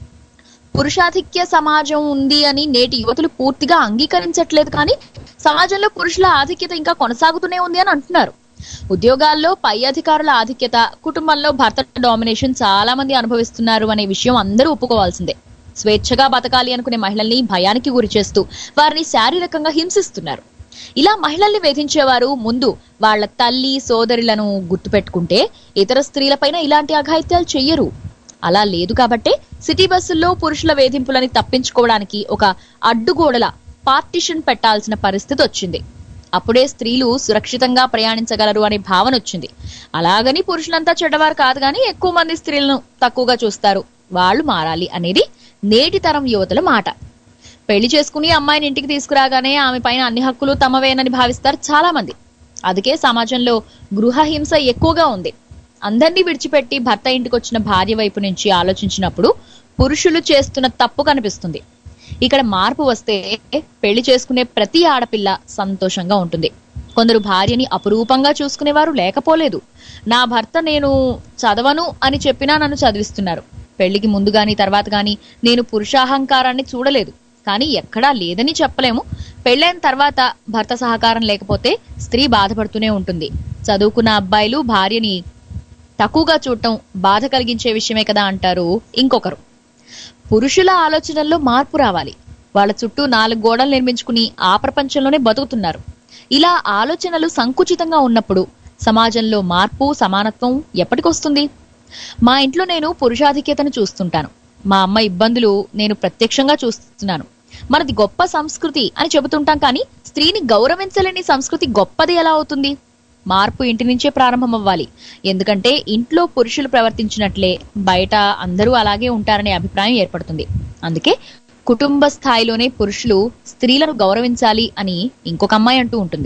S3: పురుషాధిక్య సమాజం ఉంది అని నేటి యువతులు పూర్తిగా అంగీకరించట్లేదు కానీ సమాజంలో పురుషుల ఆధిక్యత ఇంకా కొనసాగుతూనే ఉంది అని అంటున్నారు ఉద్యోగాల్లో పై అధికారుల ఆధిక్యత కుటుంబంలో భర్త డామినేషన్ చాలా మంది అనుభవిస్తున్నారు అనే విషయం అందరూ ఒప్పుకోవాల్సిందే స్వేచ్ఛగా బతకాలి అనుకునే మహిళల్ని భయానికి గురి చేస్తూ వారిని శారీరకంగా హింసిస్తున్నారు ఇలా మహిళల్ని వేధించేవారు ముందు వాళ్ళ తల్లి సోదరులను గుర్తుపెట్టుకుంటే ఇతర స్త్రీలపైన ఇలాంటి అఘాయిత్యాలు చెయ్యరు అలా లేదు కాబట్టే సిటీ బస్సుల్లో పురుషుల వేధింపులని తప్పించుకోవడానికి ఒక అడ్డుగోడల పార్టిషన్ పెట్టాల్సిన పరిస్థితి వచ్చింది అప్పుడే స్త్రీలు సురక్షితంగా ప్రయాణించగలరు అనే భావన వచ్చింది అలాగని పురుషులంతా చెడ్డవారు కాదు కానీ ఎక్కువ మంది స్త్రీలను తక్కువగా చూస్తారు వాళ్ళు మారాలి అనేది నేటి తరం యువతల మాట పెళ్లి చేసుకుని అమ్మాయిని ఇంటికి తీసుకురాగానే ఆమె పైన అన్ని హక్కులు తమవేనని భావిస్తారు చాలా మంది అందుకే సమాజంలో గృహ హింస ఎక్కువగా ఉంది అందరినీ విడిచిపెట్టి భర్త ఇంటికి వచ్చిన భార్య వైపు నుంచి ఆలోచించినప్పుడు పురుషులు చేస్తున్న తప్పు కనిపిస్తుంది ఇక్కడ మార్పు వస్తే పెళ్లి చేసుకునే ప్రతి ఆడపిల్ల సంతోషంగా ఉంటుంది కొందరు భార్యని అపురూపంగా చూసుకునేవారు లేకపోలేదు నా భర్త నేను చదవను అని చెప్పినా నన్ను చదివిస్తున్నారు పెళ్లికి ముందు గాని తర్వాత గాని నేను పురుషాహంకారాన్ని చూడలేదు కానీ ఎక్కడా లేదని చెప్పలేము పెళ్ళైన తర్వాత భర్త సహకారం లేకపోతే స్త్రీ బాధపడుతూనే ఉంటుంది చదువుకున్న అబ్బాయిలు భార్యని తక్కువగా చూడటం బాధ కలిగించే విషయమే కదా అంటారు ఇంకొకరు పురుషుల ఆలోచనల్లో మార్పు రావాలి వాళ్ళ చుట్టూ నాలుగు గోడలు నిర్మించుకుని ఆ ప్రపంచంలోనే బతుకుతున్నారు ఇలా ఆలోచనలు సంకుచితంగా ఉన్నప్పుడు సమాజంలో మార్పు సమానత్వం ఎప్పటికొస్తుంది మా ఇంట్లో నేను పురుషాధిక్యతను చూస్తుంటాను మా అమ్మ ఇబ్బందులు నేను ప్రత్యక్షంగా చూస్తున్నాను మనది గొప్ప సంస్కృతి అని చెబుతుంటాం కానీ స్త్రీని గౌరవించలేని సంస్కృతి గొప్పది ఎలా అవుతుంది మార్పు ఇంటి నుంచే ప్రారంభం అవ్వాలి ఎందుకంటే ఇంట్లో పురుషులు ప్రవర్తించినట్లే బయట అందరూ అలాగే ఉంటారనే అభిప్రాయం ఏర్పడుతుంది అందుకే కుటుంబ స్థాయిలోనే పురుషులు స్త్రీలను గౌరవించాలి అని ఇంకొక అమ్మాయి అంటూ ఉంటుంది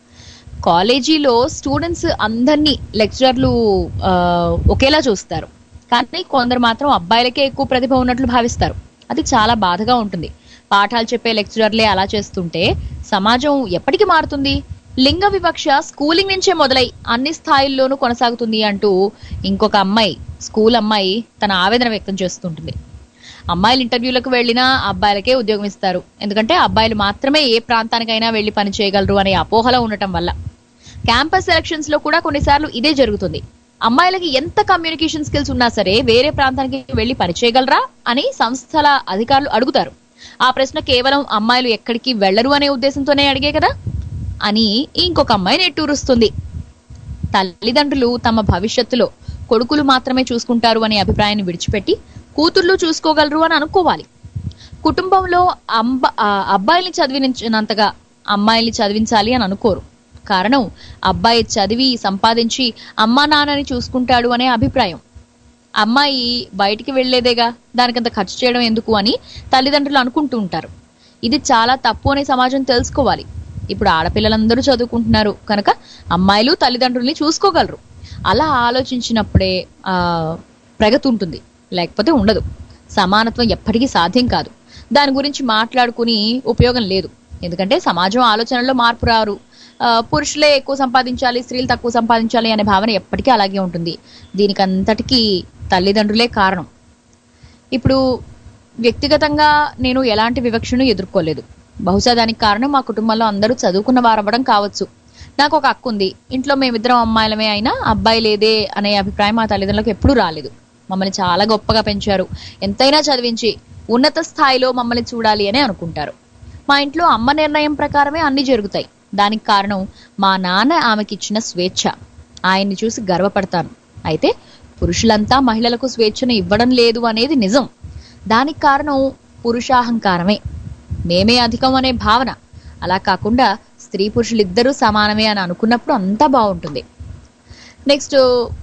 S3: కాలేజీలో స్టూడెంట్స్ అందరినీ లెక్చరర్లు ఆ, ఒకేలా చూస్తారు కానీ కొందరు మాత్రం అబ్బాయిలకే ఎక్కువ ప్రతిభ ఉన్నట్లు భావిస్తారు అది చాలా బాధగా ఉంటుంది పాఠాలు చెప్పే లెక్చరర్లే అలా చేస్తుంటే సమాజం ఎప్పటికి మారుతుంది లింగ వివక్ష స్కూలింగ్ నుంచే మొదలై అన్ని స్థాయిల్లోనూ కొనసాగుతుంది అంటూ ఇంకొక అమ్మాయి స్కూల్ అమ్మాయి తన ఆవేదన వ్యక్తం చేస్తుంటుంది అమ్మాయిలు ఇంటర్వ్యూలకు వెళ్ళినా అబ్బాయిలకే ఉద్యోగం ఇస్తారు ఎందుకంటే అబ్బాయిలు మాత్రమే ఏ ప్రాంతానికైనా వెళ్లి పని చేయగలరు అనే అపోహలో ఉండటం వల్ల క్యాంపస్ సెలక్షన్స్ లో కూడా కొన్నిసార్లు ఇదే జరుగుతుంది అమ్మాయిలకి ఎంత కమ్యూనికేషన్ స్కిల్స్ ఉన్నా సరే వేరే ప్రాంతానికి వెళ్లి పని చేయగలరా అని సంస్థల అధికారులు అడుగుతారు ఆ ప్రశ్న కేవలం అమ్మాయిలు ఎక్కడికి వెళ్లరు అనే ఉద్దేశంతోనే అడిగే కదా అని ఇంకొక అమ్మాయి నెట్టూరుస్తుంది తల్లిదండ్రులు తమ భవిష్యత్తులో కొడుకులు మాత్రమే చూసుకుంటారు అనే అభిప్రాయాన్ని విడిచిపెట్టి కూతుర్లు చూసుకోగలరు అని అనుకోవాలి కుటుంబంలో అంబ ఆ అబ్బాయిల్ని చదివించినంతగా అమ్మాయిల్ని చదివించాలి అని అనుకోరు కారణం అబ్బాయి చదివి సంపాదించి అమ్మా నాన్నని చూసుకుంటాడు అనే అభిప్రాయం అమ్మాయి బయటికి వెళ్లేదేగా దానికంత ఖర్చు చేయడం ఎందుకు అని తల్లిదండ్రులు అనుకుంటూ ఉంటారు ఇది చాలా తప్పు అనే సమాజం తెలుసుకోవాలి ఇప్పుడు ఆడపిల్లలందరూ చదువుకుంటున్నారు కనుక అమ్మాయిలు తల్లిదండ్రుల్ని చూసుకోగలరు అలా ఆలోచించినప్పుడే ఆ ప్రగతి ఉంటుంది లేకపోతే ఉండదు సమానత్వం ఎప్పటికీ సాధ్యం కాదు దాని గురించి మాట్లాడుకుని ఉపయోగం లేదు ఎందుకంటే సమాజం ఆలోచనలో మార్పు రారు ఆ, పురుషులే ఎక్కువ సంపాదించాలి స్త్రీలు తక్కువ సంపాదించాలి అనే భావన ఎప్పటికీ అలాగే ఉంటుంది దీనికి అంతటికీ తల్లిదండ్రులే కారణం ఇప్పుడు వ్యక్తిగతంగా నేను ఎలాంటి వివక్షను ఎదుర్కోలేదు బహుశా దానికి కారణం మా కుటుంబంలో అందరూ చదువుకున్న వారవ్వడం కావచ్చు నాకు ఒక అక్క ఉంది ఇంట్లో మేమిద్దరం అమ్మాయిలమే అయినా అబ్బాయి లేదే అనే అభిప్రాయం మా తల్లిదండ్రులకు ఎప్పుడూ రాలేదు మమ్మల్ని చాలా గొప్పగా పెంచారు ఎంతైనా చదివించి ఉన్నత స్థాయిలో మమ్మల్ని చూడాలి అని అనుకుంటారు మా ఇంట్లో అమ్మ నిర్ణయం ప్రకారమే అన్ని జరుగుతాయి దానికి కారణం మా నాన్న ఆమెకిచ్చిన స్వేచ్ఛ ఆయన్ని చూసి గర్వపడతాను అయితే పురుషులంతా మహిళలకు స్వేచ్ఛను ఇవ్వడం లేదు అనేది నిజం దానికి కారణం పురుషాహంకారమే మేమే అధికం అనే భావన అలా కాకుండా స్త్రీ పురుషులిద్దరూ సమానమే అని అనుకున్నప్పుడు అంతా బాగుంటుంది నెక్స్ట్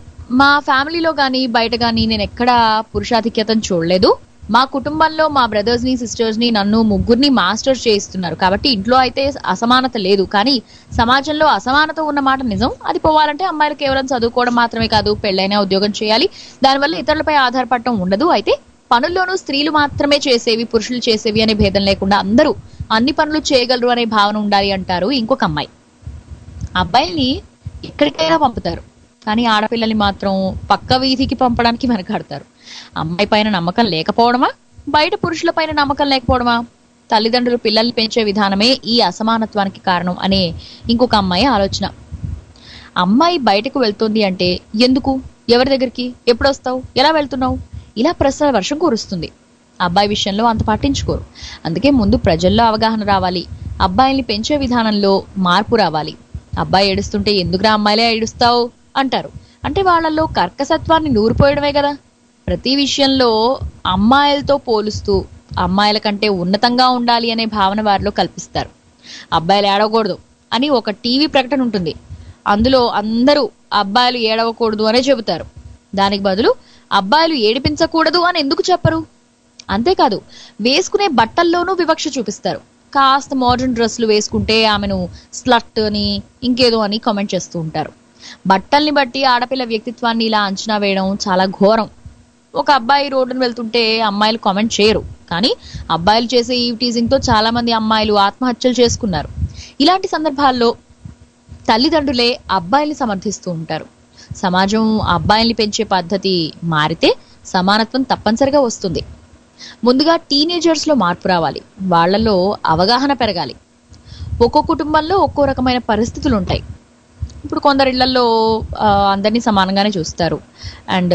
S3: మా ఫ్యామిలీలో కానీ బయట కానీ నేను ఎక్కడా పురుషాధిక్యతను చూడలేదు మా కుటుంబంలో మా బ్రదర్స్ ని సిస్టర్స్ ని నన్ను ముగ్గురిని మాస్టర్స్ చేయిస్తున్నారు కాబట్టి ఇంట్లో అయితే అసమానత లేదు కానీ సమాజంలో అసమానత ఉన్న మాట నిజం అది పోవాలంటే అమ్మాయిలు కేవలం చదువుకోవడం మాత్రమే కాదు పెళ్ళైనా ఉద్యోగం చేయాలి దానివల్ల ఇతరులపై ఆధారపడటం ఉండదు అయితే పనుల్లోనూ స్త్రీలు మాత్రమే చేసేవి పురుషులు చేసేవి అనే భేదం లేకుండా అందరూ అన్ని పనులు చేయగలరు అనే భావన ఉండాలి అంటారు ఇంకొక అమ్మాయి అబ్బాయిల్ని ఎక్కడికైనా పంపుతారు కానీ ఆడపిల్లల్ని మాత్రం పక్క వీధికి పంపడానికి వెనకాడతారు అమ్మాయి పైన నమ్మకం లేకపోవడమా బయట పురుషుల పైన నమ్మకం లేకపోవడమా తల్లిదండ్రులు పిల్లల్ని పెంచే విధానమే ఈ అసమానత్వానికి కారణం అనే ఇంకొక అమ్మాయి ఆలోచన అమ్మాయి బయటకు వెళ్తుంది అంటే ఎందుకు ఎవరి దగ్గరికి ఎప్పుడు వస్తావు ఎలా వెళ్తున్నావు ఇలా ప్రశ్నల వర్షం కురుస్తుంది అబ్బాయి విషయంలో అంత పట్టించుకోరు అందుకే ముందు ప్రజల్లో అవగాహన రావాలి అబ్బాయిల్ని పెంచే విధానంలో మార్పు రావాలి అబ్బాయి ఏడుస్తుంటే ఎందుకురా అమ్మాయిలే ఏడుస్తావు అంటారు అంటే వాళ్ళల్లో కర్కసత్వాన్ని నూరిపోయడమే కదా ప్రతి విషయంలో అమ్మాయిలతో పోలుస్తూ అమ్మాయిల కంటే ఉన్నతంగా ఉండాలి అనే భావన వారిలో కల్పిస్తారు అబ్బాయిలు ఏడవకూడదు అని ఒక టీవీ ప్రకటన ఉంటుంది అందులో అందరూ అబ్బాయిలు ఏడవకూడదు అనే చెబుతారు దానికి బదులు అబ్బాయిలు ఏడిపించకూడదు అని ఎందుకు చెప్పరు అంతేకాదు వేసుకునే బట్టల్లోనూ వివక్ష చూపిస్తారు కాస్త మోడర్న్ డ్రెస్సులు వేసుకుంటే ఆమెను స్లట్ అని ఇంకేదో అని కామెంట్ చేస్తూ ఉంటారు బట్టల్ని బట్టి ఆడపిల్ల వ్యక్తిత్వాన్ని ఇలా అంచనా వేయడం చాలా ఘోరం ఒక అబ్బాయి రోడ్డును వెళ్తుంటే అమ్మాయిలు కామెంట్ చేయరు కానీ అబ్బాయిలు చేసే ఈ టీజింగ్ తో చాలా మంది అమ్మాయిలు ఆత్మహత్యలు చేసుకున్నారు ఇలాంటి సందర్భాల్లో తల్లిదండ్రులే అబ్బాయిల్ని సమర్థిస్తూ ఉంటారు సమాజం అబ్బాయిల్ని పెంచే పద్ధతి మారితే సమానత్వం తప్పనిసరిగా వస్తుంది ముందుగా టీనేజర్స్ లో మార్పు రావాలి వాళ్ళలో అవగాహన పెరగాలి ఒక్కో కుటుంబంలో ఒక్కో రకమైన పరిస్థితులు ఉంటాయి ఇప్పుడు కొందరి ఇళ్లలో అందరినీ సమానంగానే చూస్తారు అండ్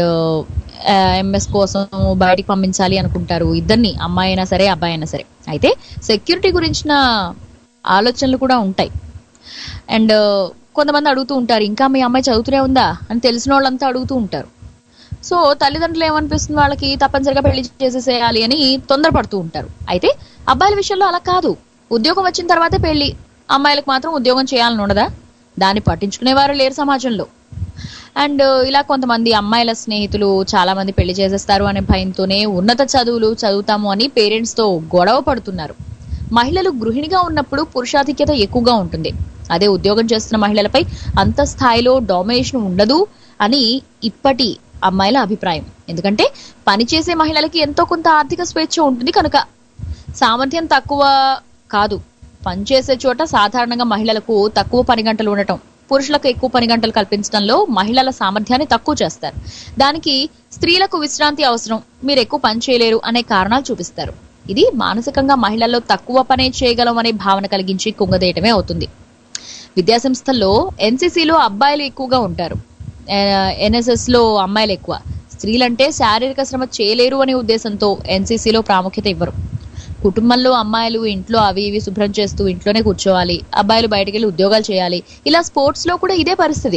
S3: ఎంఎస్ కోసం బయటికి పంపించాలి అనుకుంటారు ఇద్దరిని అమ్మాయి అయినా సరే అబ్బాయి అయినా సరే అయితే సెక్యూరిటీ గురించిన ఆలోచనలు కూడా ఉంటాయి అండ్ కొంతమంది అడుగుతూ ఉంటారు ఇంకా మీ అమ్మాయి చదువుతూనే ఉందా అని తెలిసిన వాళ్ళంతా అడుగుతూ ఉంటారు సో తల్లిదండ్రులు ఏమనిపిస్తుంది వాళ్ళకి తప్పనిసరిగా పెళ్లి చేసేసేయాలి అని తొందరపడుతూ ఉంటారు అయితే అబ్బాయిల విషయంలో అలా కాదు ఉద్యోగం వచ్చిన తర్వాతే పెళ్లి అమ్మాయిలకు మాత్రం ఉద్యోగం చేయాలని ఉండదా దాన్ని పట్టించుకునేవారు లేరు సమాజంలో అండ్ ఇలా కొంతమంది అమ్మాయిల స్నేహితులు చాలా మంది పెళ్లి చేసేస్తారు అనే భయంతోనే ఉన్నత చదువులు చదువుతాము అని పేరెంట్స్ తో గొడవ పడుతున్నారు మహిళలు గృహిణిగా ఉన్నప్పుడు పురుషాధిక్యత ఎక్కువగా ఉంటుంది అదే ఉద్యోగం చేస్తున్న మహిళలపై అంత స్థాయిలో డామినేషన్ ఉండదు అని ఇప్పటి అమ్మాయిల అభిప్రాయం ఎందుకంటే పనిచేసే మహిళలకి ఎంతో కొంత ఆర్థిక స్వేచ్ఛ ఉంటుంది కనుక సామర్థ్యం తక్కువ కాదు పనిచేసే చోట సాధారణంగా మహిళలకు తక్కువ పని గంటలు ఉండటం పురుషులకు ఎక్కువ పని గంటలు కల్పించడంలో మహిళల సామర్థ్యాన్ని తక్కువ చేస్తారు దానికి స్త్రీలకు విశ్రాంతి అవసరం మీరు ఎక్కువ పని చేయలేరు అనే కారణాలు చూపిస్తారు ఇది మానసికంగా మహిళల్లో తక్కువ పనే చేయగలం అనే భావన కలిగించి కుంగదేయటమే అవుతుంది విద్యాసంస్థల్లో ఎన్సీసీలో అబ్బాయిలు ఎక్కువగా ఉంటారు ఎన్ఎస్ఎస్ లో అమ్మాయిలు ఎక్కువ స్త్రీలంటే శారీరక శ్రమ చేయలేరు అనే ఉద్దేశంతో ఎన్సీసీలో ప్రాముఖ్యత ఇవ్వరు కుటుంబంలో అమ్మాయిలు ఇంట్లో అవి ఇవి శుభ్రం చేస్తూ ఇంట్లోనే కూర్చోవాలి అబ్బాయిలు బయటకు వెళ్ళి ఉద్యోగాలు చేయాలి ఇలా స్పోర్ట్స్ లో కూడా ఇదే పరిస్థితి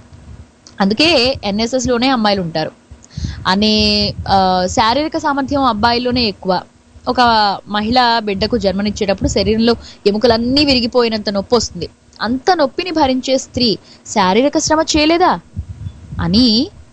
S3: అందుకే ఎన్ఎస్ఎస్ లోనే అమ్మాయిలు ఉంటారు అనే ఆ, శారీరక సామర్థ్యం అబ్బాయిల్లోనే ఎక్కువ ఒక మహిళ బిడ్డకు జన్మనిచ్చేటప్పుడు శరీరంలో ఎముకలన్నీ విరిగిపోయినంత నొప్పి వస్తుంది అంత నొప్పిని భరించే స్త్రీ శారీరక శ్రమ చేయలేదా అని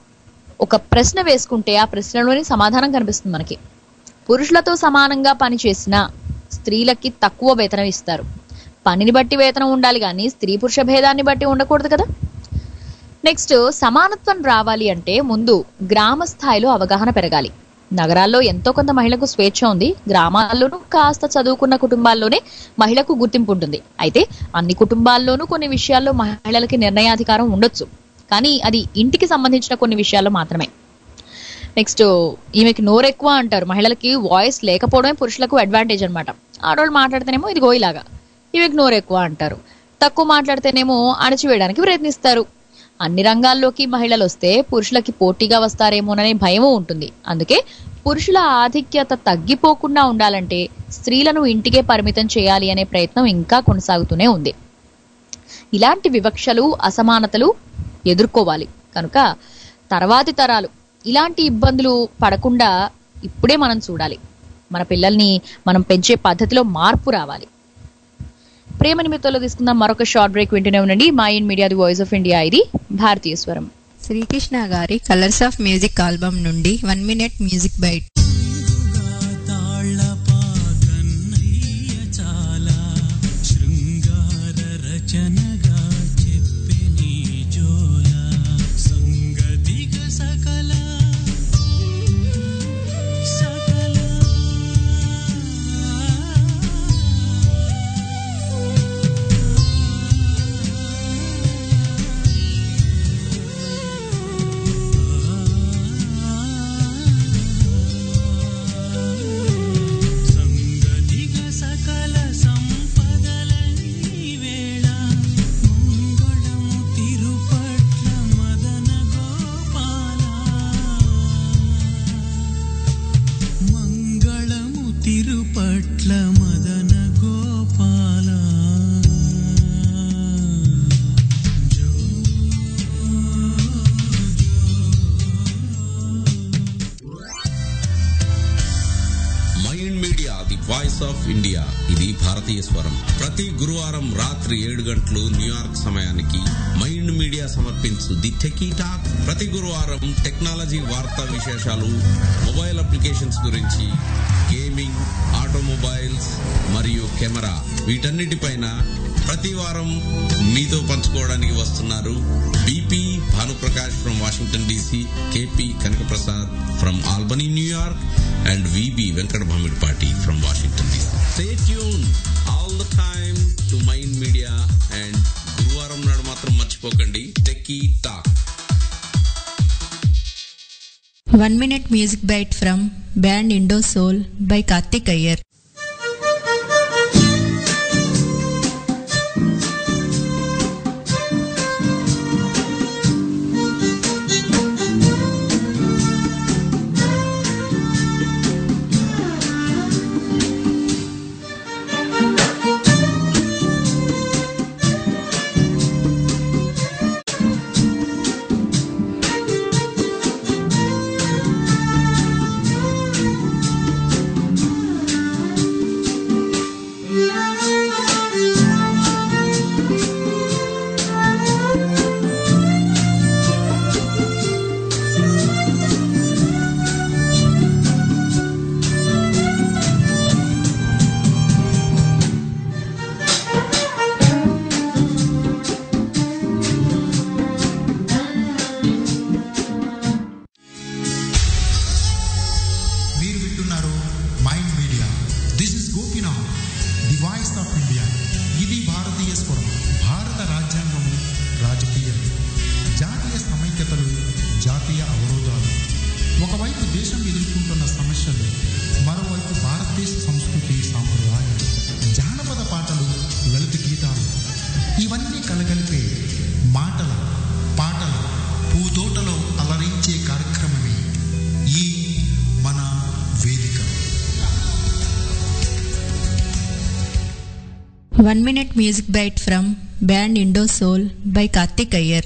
S3: ఒక ప్రశ్న వేసుకుంటే ఆ ప్రశ్నలోని సమాధానం కనిపిస్తుంది మనకి పురుషులతో సమానంగా పని చేసిన స్త్రీలకి తక్కువ వేతనం ఇస్తారు పనిని బట్టి వేతనం ఉండాలి కానీ స్త్రీ పురుష భేదాన్ని బట్టి ఉండకూడదు కదా నెక్స్ట్ సమానత్వం రావాలి అంటే ముందు గ్రామ స్థాయిలో అవగాహన పెరగాలి నగరాల్లో ఎంతో కొంత మహిళకు స్వేచ్ఛ ఉంది గ్రామాల్లోనూ కాస్త చదువుకున్న కుటుంబాల్లోనే మహిళకు గుర్తింపు ఉంటుంది అయితే అన్ని కుటుంబాల్లోనూ కొన్ని విషయాల్లో మహిళలకి నిర్ణయాధికారం ఉండొచ్చు కానీ అది ఇంటికి సంబంధించిన కొన్ని విషయాల్లో మాత్రమే నెక్స్ట్ ఈమెకి నోరు ఎక్కువ అంటారు మహిళలకి వాయిస్ లేకపోవడమే పురుషులకు అడ్వాంటేజ్ అనమాట ఆడవాళ్ళు మాట్లాడితేనేమో ఇదిగో ఇలాగా ఈమెకి నోరు ఎక్కువ అంటారు తక్కువ మాట్లాడితేనేమో అణచివేయడానికి ప్రయత్నిస్తారు అన్ని రంగాల్లోకి మహిళలు వస్తే పురుషులకి పోటీగా వస్తారేమోననే భయము ఉంటుంది అందుకే పురుషుల ఆధిక్యత తగ్గిపోకుండా ఉండాలంటే స్త్రీలను ఇంటికే పరిమితం చేయాలి అనే ప్రయత్నం ఇంకా కొనసాగుతూనే ఉంది ఇలాంటి వివక్షలు అసమానతలు ఎదుర్కోవాలి కనుక తర్వాతి తరాలు ఇలాంటి ఇబ్బందులు పడకుండా ఇప్పుడే మనం చూడాలి మన పిల్లల్ని మనం పెంచే పద్ధతిలో మార్పు రావాలి ప్రేమ నిమిత్తంలో తీసుకుందాం మరొక షార్ట్ బ్రేక్ వింటూనే ఉండండి మా in media the voice of India ఇది భారతీయ స్వరం
S10: శ్రీకృష్ణ గారి కలర్స్ ఆఫ్ మ్యూజిక్ ఆల్బమ్ నుండి one minute music bite
S8: Tallapakannayya చాలా శృంగార రచనగా చెప్పిని జోల సంగతిగ సకల సకల సంగతిగ సకల సంపదలన్నీ వేళ మంగళము తిరుపట్ల మదన గోపాల మంగళము తిరుపట్ల మదన గోపాల జో
S11: Mind Media the voice of India ఇది భారతీయ స్వరం ప్రతి గురువారం రాత్రి ఏడు గంటలు న్యూయార్క్ సమయానికి మైండ్ మీడియా సమర్పించు ది టెకీ టాక్ ప్రతి గురువారం టెక్నాలజీ వార్తా విశేషాలు మొబైల్ అప్లికేషన్స్ గురించి గేమింగ్ ఆటోమొబైల్స్ మరియు కెమెరా వీటన్నిటిపైన ప్రతి వారం మీతో పంచుకోవడానికి వస్తున్నారు BP Bhanuprakash from Washington DC KP Kanakaprasad from Albany New York and VB Venkata Bhamidipati from Washington DC stay tuned all the time to mind media and గురువారం నాడు మాత్రం
S10: one minute music bite from band Indo Soul by Karthik Iyer
S12: మీరు వింటున్నారు mind Media this is Gopinath the voice of India ఇది భారతీయ స్వరం భారత రాజ్యాంగము రాజకీయం జాతీయ సమైక్యతలు జాతీయ అవరోధాలు ఒకవైపు దేశం ఎదుర్కొంటున్న సమస్యలు మరోవైపు భారతదేశ సంస్కృతి సాంప్రదాయాలు జానపద పాటలు లలిత గీతాలు ఇవన్నీ కలగలిపే మాటల పాటల పూతోటలో అలరించే కార్యక్రమమే ఈ మన వేదిక
S10: one minute music bite from band Indo Soul by Karthik Iyer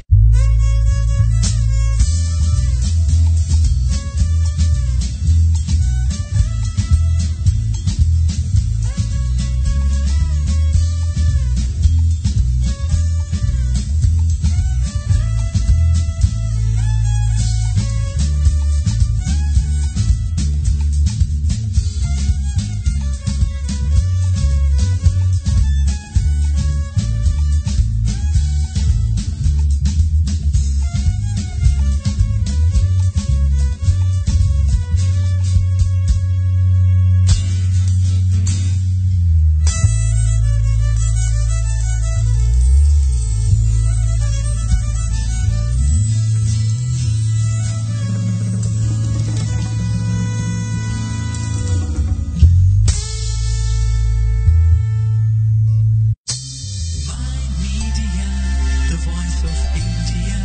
S8: Media, the voice of India.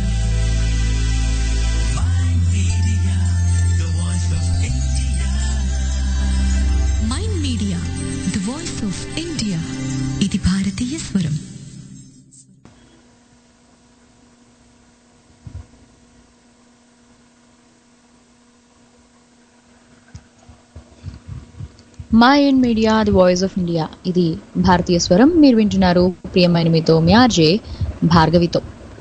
S8: My media, the voice of India.
S9: Mind Media the voice of India ఇది భారతీయ స్వరం
S3: Mind Media the voice of India ఇది భారతీయ స్వరం మీరు వింటున్నారు ప్రియమైన మీతో మీ ఆర్జే భార్గవితో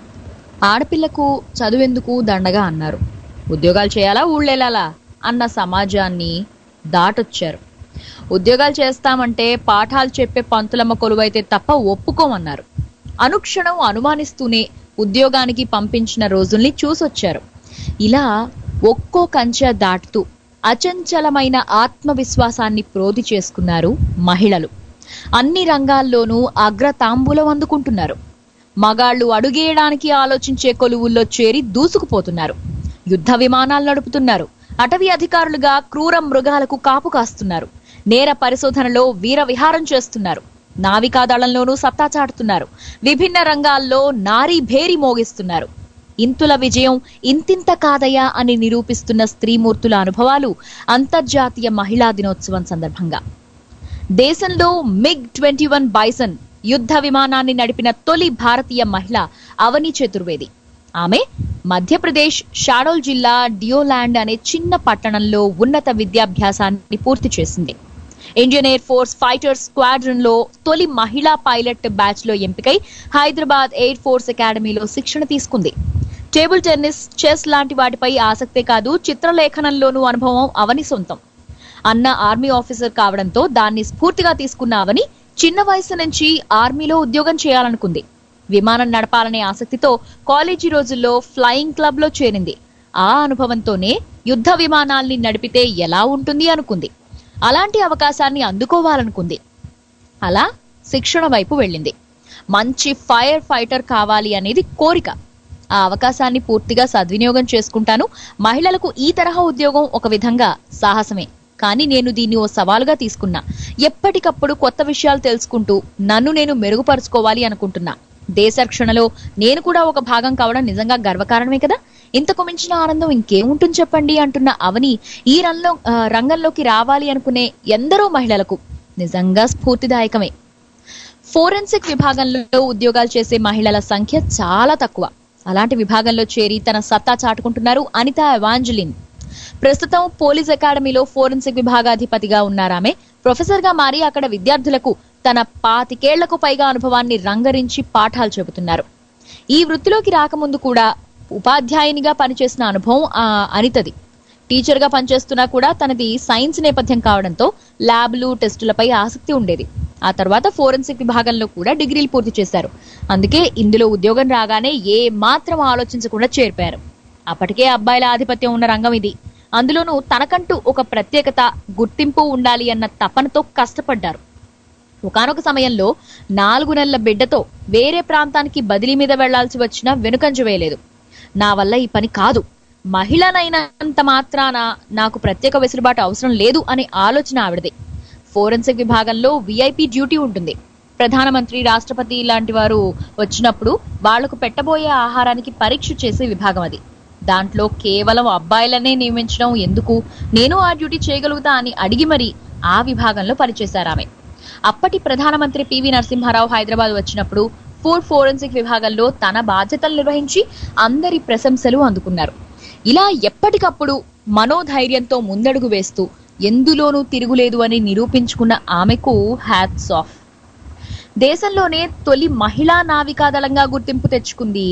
S3: ఆడపిల్లకు చదువెందుకు దండగా అన్నారు ఉద్యోగాలు చేయాలా ఊళ్ళెళ్ళాలా అన్న సమాజాన్ని దాటొచ్చారు ఉద్యోగాలు చేస్తామంటే పాఠాలు చెప్పే పంతులమ్మ కొలువైతే తప్ప ఒప్పుకోమన్నారు అనుక్షణం అనుమానిస్తూనే ఉద్యోగానికి పంపించిన రోజుల్ని చూసొచ్చారు ఇలా ఒక్కో కంచె దాటుతూ అచంచలమైన ఆత్మవిశ్వాసాన్ని ప్రోధి చేసుకున్నారు మహిళలు అన్ని రంగాల్లోనూ అగ్రతాంబూలం అందుకుంటున్నారు మగాళ్ళు అడుగేయడానికి ఆలోచించే కొలువుల్లో చేరి దూసుకుపోతున్నారు యుద్ధ విమానాలు నడుపుతున్నారు అటవీ అధికారులుగా క్రూర మృగాలకు కాపు కాస్తున్నారు నేర పరిశోధనలో వీర విహారం చేస్తున్నారు నావికాదళంలోనూ సత్తా చాటుతున్నారు విభిన్న రంగాల్లో నారీ భేరి మోగిస్తున్నారు ఇంతుల విజయం ఇంతింత కాదయా అని నిరూపిస్తున్న స్త్రీమూర్తుల అనుభవాలు అంతర్జాతీయ మహిళా దినోత్సవం సందర్భంగా దేశంలో మిగ్ ట్వంటీ వన్ బైసన్ యుద్ధ విమానాన్ని నడిపిన తొలి భారతీయ మహిళ అవని చతుర్వేది ఆమె మధ్యప్రదేశ్ షాడోల్ జిల్లా డియోలాండ్ అనే చిన్న పట్టణంలో ఉన్నత విద్యాభ్యాసాన్ని పూర్తి చేసింది Indian Air Force fighter squadron లో తొలి మహిళా పైలట్ బ్యాచ్ లో ఎంపికై హైదరాబాద్ ఎయిర్ ఫోర్స్ అకాడమీలో శిక్షణ తీసుకుంది టేబుల్ టెన్నిస్ చెస్ లాంటి వాటిపై ఆసక్తే కాదు చిత్రలేఖనంలోనూ అనుభవం అవని సొంతం అన్న ఆర్మీ ఆఫీసర్ కావడంతో దాన్ని స్ఫూర్తిగా తీసుకున్న అవని చిన్న వయసు నుంచి ఆర్మీలో ఉద్యోగం చేయాలనుకుంది విమానం నడపాలనే ఆసక్తితో కాలేజీ రోజుల్లో ఫ్లయింగ్ క్లబ్ లో చేరింది ఆ అనుభవంతోనే యుద్ధ విమానాల్ని నడిపితే ఎలా ఉంటుంది అనుకుంది అలాంటి అవకాశాన్ని అందుకోవాలనుకుంది అలా శిక్షణ వైపు వెళ్ళింది మంచి ఫైర్ ఫైటర్ కావాలి అనేది కోరిక ఆ అవకాశాన్ని పూర్తిగా సద్వినియోగం చేసుకుంటాను మహిళలకు ఈ తరహా ఉద్యోగం ఒక విధంగా సాహసమే కానీ నేను దీన్ని ఓ సవాలుగా తీసుకున్నా ఎప్పటికప్పుడు కొత్త విషయాలు తెలుసుకుంటూ నన్ను నేను మెరుగుపరుచుకోవాలి అనుకుంటున్నా దేశ రక్షణలో నేను కూడా ఒక భాగం కావడం నిజంగా గర్వకారణమే కదా ఇంతకు మించిన ఆనందం ఇంకేముంటుంది చెప్పండి అంటున్న అవని ఈ రంగంలో ఆ, రంగంలోకి రావాలి అనుకునే ఎందరో మహిళలకు నిజంగా స్ఫూర్తిదాయకమే ఫోరెన్సిక్ విభాగంలో ఉద్యోగాలు చేసే మహిళల సంఖ్య చాలా తక్కువ అలాంటి విభాగంలో చేరి తన సత్తా చాటుకుంటున్నారు అనిత ఎవాంజలిన్ ప్రస్తుతం పోలీస్ అకాడమీలో ఫోరెన్సిక్ విభాగాధిపతిగా ఉన్నారామె ప్రొఫెసర్ గా మారి అక్కడ విద్యార్థులకు తన పాతికేళ్లకు పైగా అనుభవాన్ని రంగరించి పాఠాలు చెబుతున్నారు ఈ వృత్తిలోకి రాకముందు కూడా ఉపాధ్యాయునిగా పనిచేసిన అనుభవం ఆ అనితది టీచర్ గా పనిచేస్తున్నా కూడా తనది సైన్స్ నేపథ్యం కావడంతో ల్యాబ్లు టెస్టులపై ఆసక్తి ఉండేది ఆ తర్వాత ఫోరెన్సిక్ విభాగంలో కూడా డిగ్రీలు పూర్తి చేశారు అందుకే ఇందులో ఉద్యోగం రాగానే ఏ మాత్రం ఆలోచించకుండా చేరిపారు అప్పటికే అబ్బాయిల ఆధిపత్యం ఉన్న రంగం ఇది అందులోనూ తనకంటూ ఒక ప్రత్యేకత గుర్తింపు ఉండాలి అన్న తపనతో కష్టపడ్డారు ఒకానొక సమయంలో నాలుగు నెలల బిడ్డతో వేరే ప్రాంతానికి బదిలీ మీద వెళ్లాల్సి వచ్చినా వెనుకంజ వేయలేదు నా వల్ల ఈ పని కాదు మహిళనైనంత మాత్రాన నాకు ప్రత్యేక వెసులుబాటు అవసరం లేదు అనే ఆలోచన ఆవిడదే ఫోరెన్సిక్ విభాగంలో విఐపి డ్యూటీ ఉంటుంది ప్రధానమంత్రి రాష్ట్రపతి లాంటి వారు వచ్చినప్పుడు వాళ్లకు పెట్టబోయే ఆహారానికి పరీక్ష చేసే విభాగం అది దాంట్లో కేవలం అబ్బాయిలనే నియమించడం ఎందుకు నేను ఆ డ్యూటీ చేయగలుగుతా అని అడిగి మరి ఆ విభాగంలో పనిచేశారు ఆమె అప్పటి ప్రధానమంత్రి పివి నరసింహారావు హైదరాబాద్ వచ్చినప్పుడు ఫుడ్ ఫోరెన్సిక్ విభాగంలో తన బాధ్యతలు నిర్వహించి అందరి ప్రశంసలు అందుకున్నారు ఇలా ఎప్పటికప్పుడు మనోధైర్యంతో ముందడుగు వేస్తూ ఎందులోనూ తిరుగులేదు అని నిరూపించుకున్న ఆమెకు హ్యాట్స్ ఆఫ్ దేశంలోనే తొలి మహిళా నావికాదళంగా గుర్తింపు తెచ్చుకుంది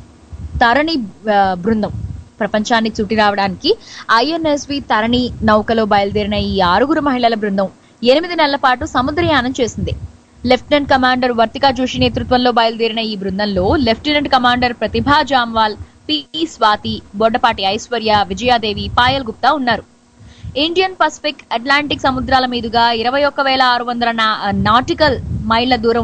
S3: తరణి ఆ, బృందం ప్రపంచాన్ని చుట్టి రావడానికి ఐఎన్ఎస్వి తరణి నౌకలో బయలుదేరిన ఈ ఆరుగురు మహిళల బృందం ఎనిమిది నెలల పాటు సముద్రయానం చేసింది లెఫ్టినెంట్ కమాండర్ వర్తికా జోషి నేతృత్వంలో బయలుదేరిన ఈ బృందంలో lieutenant commander Pratibha Jamwal P Swathi Boddapati Aishwarya Vijayadevi Payal Gupta ఉన్నారు ఇండియన్ పసిఫిక్ అట్లాంటిక్ సముద్రాల మీదుగా ఇరవై ఒక్క వేల ఆరు వందల నా- నాటికల్ మైళ్ళ దూరం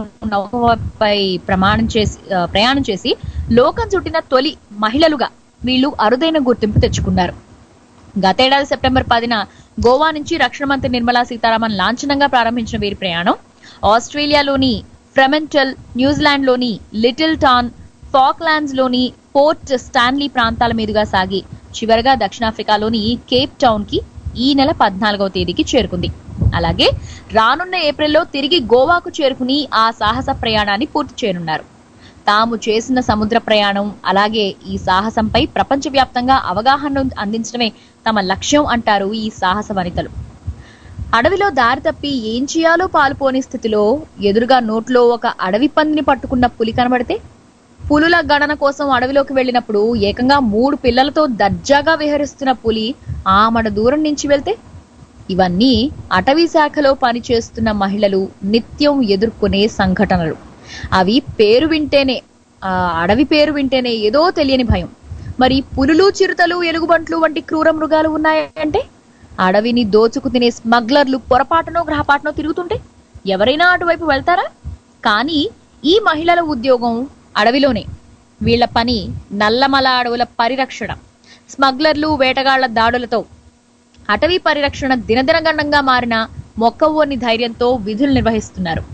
S3: నౌకపై ప్రమాణం చేసి ఆ, ప్రయాణం చేసి లోకం చుట్టిన తొలి మహిళలుగా వీళ్ళు అరుదైన గుర్తింపు తెచ్చుకున్నారు గతేడాది సెప్టెంబర్ పదిన గోవా నుంచి రక్షణ మంత్రి నిర్మలా సీతారామన్ లాంఛనంగా ప్రారంభించిన వీరి ప్రయాణం ఆస్ట్రేలియాలోని ఫ్రెమెంటల్ న్యూజిలాండ్లోని లిటిల్ టాన్ ఫాక్లాండ్స్ లోని పోర్ట్ స్టాన్లీ ప్రాంతాల మీదుగా సాగి చివరగా దక్షిణాఫ్రికాలోని కేప్ టౌన్ కి ఈ నెల పద్నాలుగవ తేదీకి చేరుకుంది అలాగే రానున్న ఏప్రిల్లో తిరిగి గోవాకు చేరుకుని ఆ సాహస ప్రయాణాన్ని పూర్తి చేయనున్నారు తాము చేసిన సముద్ర ప్రయాణం అలాగే ఈ సాహసంపై ప్రపంచవ్యాప్తంగా అవగాహన అందించడమే తమ లక్ష్యం అంటారు ఈ సాహస వనితలు అడవిలో దారి తప్పి ఏం చేయాలో పాలుపోని స్థితిలో ఎదురుగా నోట్లో ఒక అడవి పందిని పట్టుకున్న పులి కనబడితే పులుల గణన కోసం అడవిలోకి వెళ్ళినప్పుడు ఏకంగా మూడు పిల్లలతో దర్జాగా విహరిస్తున్న పులి ఆమడ దూరం నుంచి వెళ్తే ఇవన్నీ అటవీ శాఖలో పనిచేస్తున్న మహిళలు నిత్యం ఎదుర్కొనే సంఘటనలు అవి పేరు వింటేనే ఆ అడవి పేరు వింటేనే ఏదో తెలియని భయం మరి పులులు చిరుతలు ఎలుగుబంట్లు వంటి క్రూర మృగాలు ఉన్నాయంటే అడవిని దోచుకు తినే స్మగ్లర్లు పొరపాటునో గ్రహపాటునో తిరుగుతుంటే ఎవరైనా అటువైపు వెళ్తారా కానీ ఈ మహిళల ఉద్యోగం అడవిలోనే వీళ్ల పని నల్లమల అడవుల పరిరక్షణ స్మగ్లర్లు వేటగాళ్ల దాడులతో అటవీ పరిరక్షణ దినదినగండంగా మారిన మొక్కవోని ధైర్యంతో విధులు నిర్వహిస్తున్నారు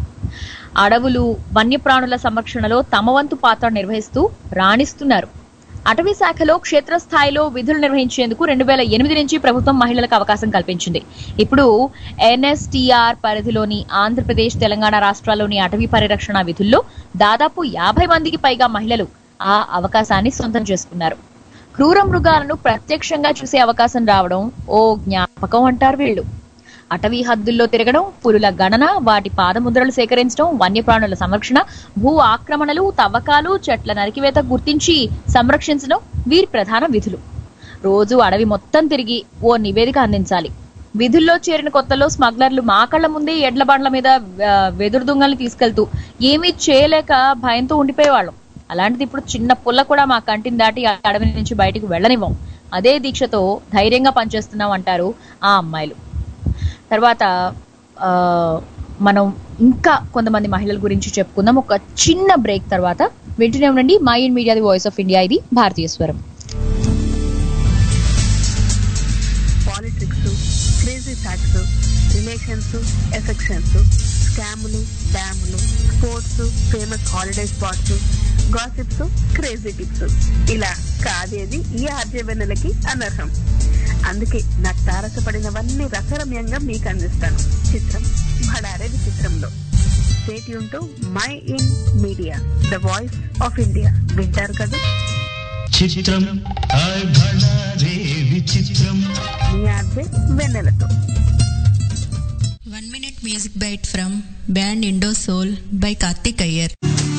S3: అడవులు వన్యప్రాణుల సంరక్షణలో తమ వంతు పాత్ర నిర్వహిస్తూ రాణిస్తున్నారు అటవీ శాఖలో క్షేత్రస్థాయిలో విధులు నిర్వహించేందుకు రెండు వేల ఎనిమిది నుంచి ప్రభుత్వం మహిళలకు అవకాశం కల్పించింది ఇప్పుడు ఎన్ఎస్టీఆర్ పరిధిలోని ఆంధ్రప్రదేశ్ తెలంగాణ రాష్ట్రాల్లోని అటవీ పరిరక్షణ విధుల్లో దాదాపు యాభై మందికి పైగా మహిళలు ఆ అవకాశాన్ని సొంతం చేసుకున్నారు క్రూర మృగాలను ప్రత్యక్షంగా చూసే అవకాశం రావడం ఓ జ్ఞాపకం అంటారు వీళ్ళు అటవీ హద్దుల్లో తిరగడం పులుల గణన వాటి పాదముద్రలు సేకరించడం వన్యప్రాణుల సంరక్షణ భూ ఆక్రమణలు తవ్వకాలు చెట్ల నరికివేత గుర్తించి సంరక్షించడం వీరి ప్రధాన విధులు రోజు అడవి మొత్తం తిరిగి ఓ నివేదిక అందించాలి విధుల్లో చేరిన కొత్తలో స్మగ్లర్లు మా కళ్ళ ముందే ఎడ్ల బండ్ల మీద ఆ, వెదురు దుంగల్ని తీసుకెళ్తూ ఏమీ చేయలేక భయంతో ఉండిపోయేవాళ్ళం అలాంటిది ఇప్పుడు చిన్న పుల్ల కూడా మా కంటిని దాటి ఆ అడవి నుంచి బయటికి వెళ్ళనివ్వం అదే దీక్షతో ధైర్యంగా పనిచేస్తున్నాం అంటారు ఆ అమ్మాయిలు తర్వాత ఆ, మనం ఇంకా కొంతమంది మహిళల గురించి చెప్పుకుందాం ఒక చిన్న బ్రేక్ తర్వాత వింటూనే ఉండండి Mind Media the voice of India ఇది భారతీయ స్వరం
S13: politics crazy facts relations affections స్కాములు డ్యాములు sports famous holiday spots gossips crazy tips ఇలా కాదేది ఈ ఆర్జవెన్నెలకి అనర్హం అందుకే నాకు తారసపడినవన్నీ రసరమ్యంగా మీకు అందిస్తాను చిత్రం భడారే విచిత్రంలో స్టేట్ యూన్ Mind Media the voice of India వింటారు కదా
S6: చిత్రం హాయ్ భళా రే విచిత్రం
S13: మీ ఆర్జే వెన్నెలతో
S10: one minute music bite from band Indo Soul by Karthik Iyer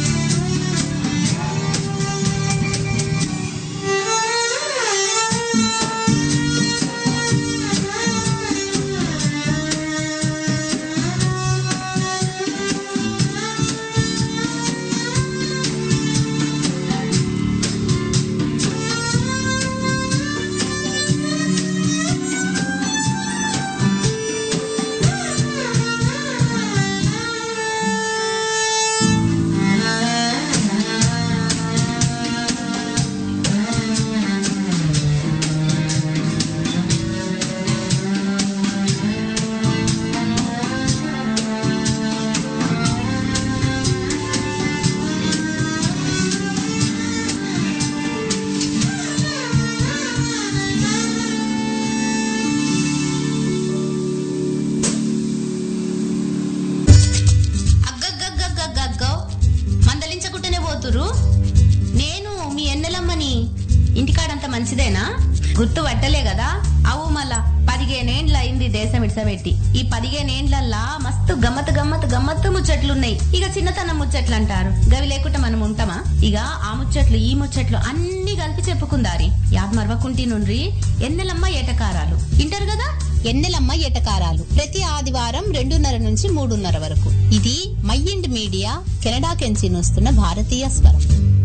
S14: అగ్గగ్గగ్గగ్గగ్గో మందలించకుంటేనే పోతురు నేను మీ ఎన్నెలమ్మని ఇంటికాడంత మంచిదేనా గుర్తు పట్టలే కదా అవు మళ్ళా పదిహేనేండ్ల అయింది దేశం ఇడ్సబెట్టి ఈ పదిహేనేండ్లల్లా మస్తు గమ్మత్ గమ్మత్ గమ్మత్తు ముచ్చట్లున్నాయి ఇక చిన్నతనం ముచ్చట్లు అంటారు గవి లేకుండా మనం ఉంటామా ఇక ఆ ముచ్చట్లు ఈ ముచ్చట్లు అన్ని కలిపి చెప్పుకుందారి యాద్ మరవకుంటి నుండ్రి ఎన్నెలమ్మ ఏటకారాలు ఇంటారు కదా ఎన్నెలమ్మ ఏటకారాలు ప్రతి ఆదివారం రెండున్నర నుంచి మూడున్నర వరకు ఇది మైండ్ మీడియా కెనడా కెంచి వస్తున్న భారతీయ స్వరం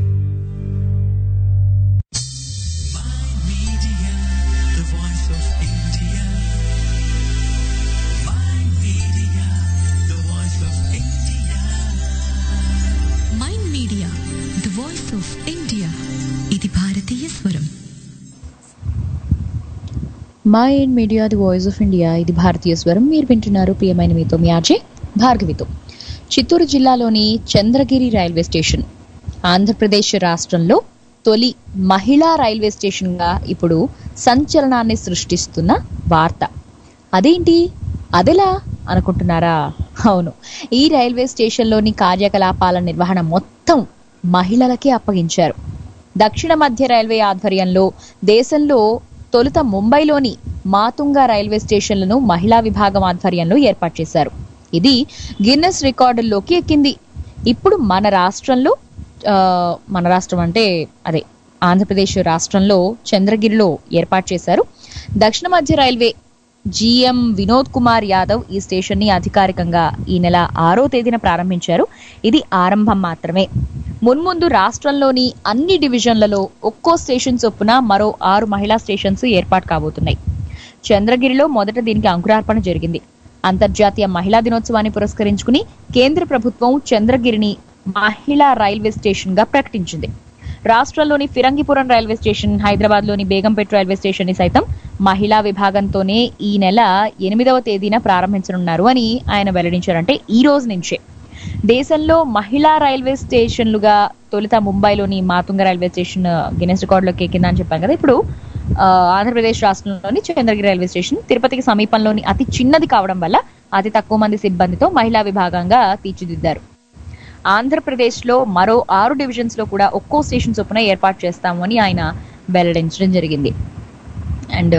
S8: The voice of India. My media, the voice of India.
S9: Mind Media the voice of India ఇది భారతీయ స్వరం
S3: Mind Media the voice of India ఇది భారతీయ స్వరం మీరు వింటున్నారు ప్రియమైన మీతో మీ ఆర్జే భార్గవితో చిత్తూరు జిల్లాలోని చంద్రగిరి రైల్వే స్టేషన్ ఆంధ్రప్రదేశ్ రాష్ట్రంలో తొలి మహిళా రైల్వే స్టేషన్ గా ఇప్పుడు సంచలనాన్ని సృష్టిస్తున్న వార్త అదేంటి అదెలా అనుకుంటున్నారా అవును ఈ రైల్వే స్టేషన్లోని కార్యకలాపాల నిర్వహణ మొత్తం మహిళలకే అప్పగించారు దక్షిణ మధ్య రైల్వే ఆధ్వర్యంలో దేశంలో తొలుత ముంబైలోని మాతుంగా రైల్వే స్టేషన్లను మహిళా విభాగం ఆధ్వర్యంలో ఏర్పాటు చేశారు ఇది గిన్నెస్ రికార్డుల్లోకి ఎక్కింది ఇప్పుడు మన రాష్ట్రంలో ఆ, మన రాష్ట్రం అంటే అదే ఆంధ్రప్రదేశ్ రాష్ట్రంలో చంద్రగిరిలో ఏర్పాటు చేశారు దక్షిణ మధ్య రైల్వే జిఎం వినోద్ కుమార్ యాదవ్ ఈ స్టేషన్ ని అధికారికంగా ఈ నెల ఆరో తేదీన ప్రారంభించారు ఇది ఆరంభం మాత్రమే మున్ముందు రాష్ట్రంలోని అన్ని డివిజన్లలో ఒక్కో స్టేషన్ చొప్పున మరో ఆరు మహిళా స్టేషన్స్ ఏర్పాటు కాబోతున్నాయి చంద్రగిరిలో మొదట దీనికి అంకురార్పణ జరిగింది అంతర్జాతీయ మహిళా దినోత్సవాన్ని పురస్కరించుకుని కేంద్ర ప్రభుత్వం చంద్రగిరిని మహిళా రైల్వే స్టేషన్ గా ప్రకటించింది రాష్ట్రంలోని ఫిరంగిపురం రైల్వే స్టేషన్ హైదరాబాద్ లోని బేగంపేట రైల్వే స్టేషన్ ని సైతం మహిళా విభాగంతోనే ఈ నెల ఎనిమిదవ తేదీన ప్రారంభించనున్నారు అని ఆయన వెల్లడించారంటే ఈ రోజు నుంచే దేశంలో మహిళా రైల్వే స్టేషన్లుగా తొలుత ముంబైలోని మాతుంగ రైల్వే స్టేషన్ గిన్నెస్ రికార్డులోకి ఎక్కిందని చెప్పాను కదా ఇప్పుడు ఆ, ఆంధ్రప్రదేశ్ రాష్ట్రంలోని చంద్రగిరి రైల్వే స్టేషన్ తిరుపతికి సమీపంలోని అతి చిన్నది కావడం వల్ల అతి తక్కువ మంది సిబ్బందితో మహిళా విభాగంగా తీర్చిదిద్దారు ఆంధ్రప్రదేశ్ లో మరో ఆరు డివిజన్స్ లో కూడా ఒక్కో స్టేషన్ చొప్పున ఏర్పాటు చేస్తామని ఆయన వెల్లడించడం జరిగింది అండ్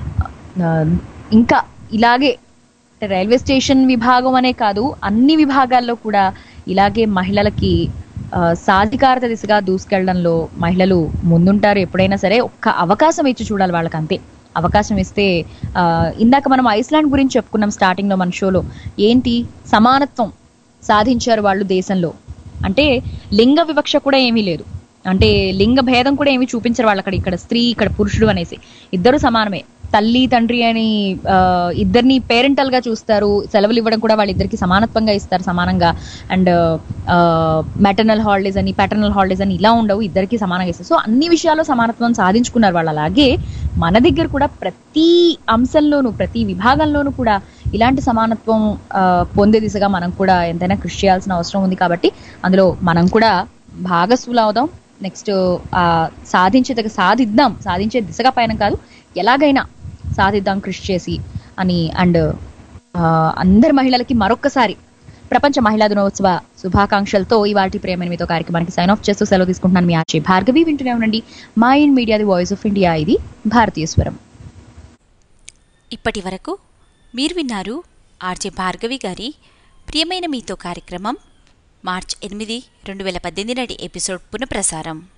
S3: ఇంకా ఇలాగే రైల్వే స్టేషన్ విభాగం అనే కాదు అన్ని విభాగాల్లో కూడా ఇలాగే మహిళలకి ఆ, సాధికారత దిశగా దూసుకెళ్లడంలో మహిళలు ముందుంటారు ఎప్పుడైనా సరే ఒక్క అవకాశం ఇచ్చి చూడాలి వాళ్ళకి అంతే అవకాశం ఇస్తే ఆ, ఇందాక మనం ఐస్లాండ్ గురించి చెప్పుకున్నాం స్టార్టింగ్ లో మన షోలో ఏంటి సమానత్వం సాధించారు వాళ్ళు దేశంలో అంటే లింగ వివక్ష కూడా ఏమీ లేదు అంటే లింగ భేదం కూడా ఏమీ చూపించరు వాళ్ళు అక్కడ ఇక్కడ స్త్రీ ఇక్కడ పురుషుడు అనేసి ఇద్దరు సమానమే తల్లి తండ్రి అని ఆ, ఇద్దరిని పేరెంటల్ గా చూస్తారు సెలవులు ఇవ్వడం కూడా వాళ్ళిద్దరికి సమానత్వంగా ఇస్తారు సమానంగా అండ్ మెటర్నల్ హాలిడేస్ అని ప్యాటర్నల్ హాలిడేస్ అని ఇలా ఉండవు ఇద్దరికి సమానంగా ఇస్తారు సో అన్ని విషయాల్లో సమానత్వం సాధించుకున్నారు వాళ్ళు అలాగే మన దగ్గర కూడా ప్రతి అంశంలోనూ ప్రతి విభాగంలోనూ కూడా ఇలాంటి సమానత్వం ఆ, పొందే దిశగా మనం కూడా ఎంతైనా కృషి చేయాల్సిన అవసరం ఉంది కాబట్టి అందులో మనం కూడా భాగస్వులు అవుదాం నెక్స్ట్ సాధించే దగ్గర సాధిద్దాం సాధించే దిశగా పైన కాదు ఎలాగైనా సాధిద్దాం కృషి చేసి అని అండ్ అందరి మహిళలకి మరొక్కసారి ప్రపంచ మహిళా దినోత్సవ శుభాకాంక్షలతో ఇవాటి ప్రేమ మీతో కార్యక్రమానికి సైన్ ఆఫ్ చేస్తూ సెలవు తీసుకుంటున్నాను మీ ఆర్చే భార్గవి వింటూనే ఉండండి మా in media the voice of India ఇది భారతీయ స్వరం
S1: ఇప్పటి వరకు మీరు విన్నారు ఆర్జే భార్గవి గారి ప్రియమైన మీతో కార్యక్రమం మార్చ్ ఎనిమిది రెండు వేల పద్దెనిమిది నాటి ఎపిసోడ్ పునఃప్రసారం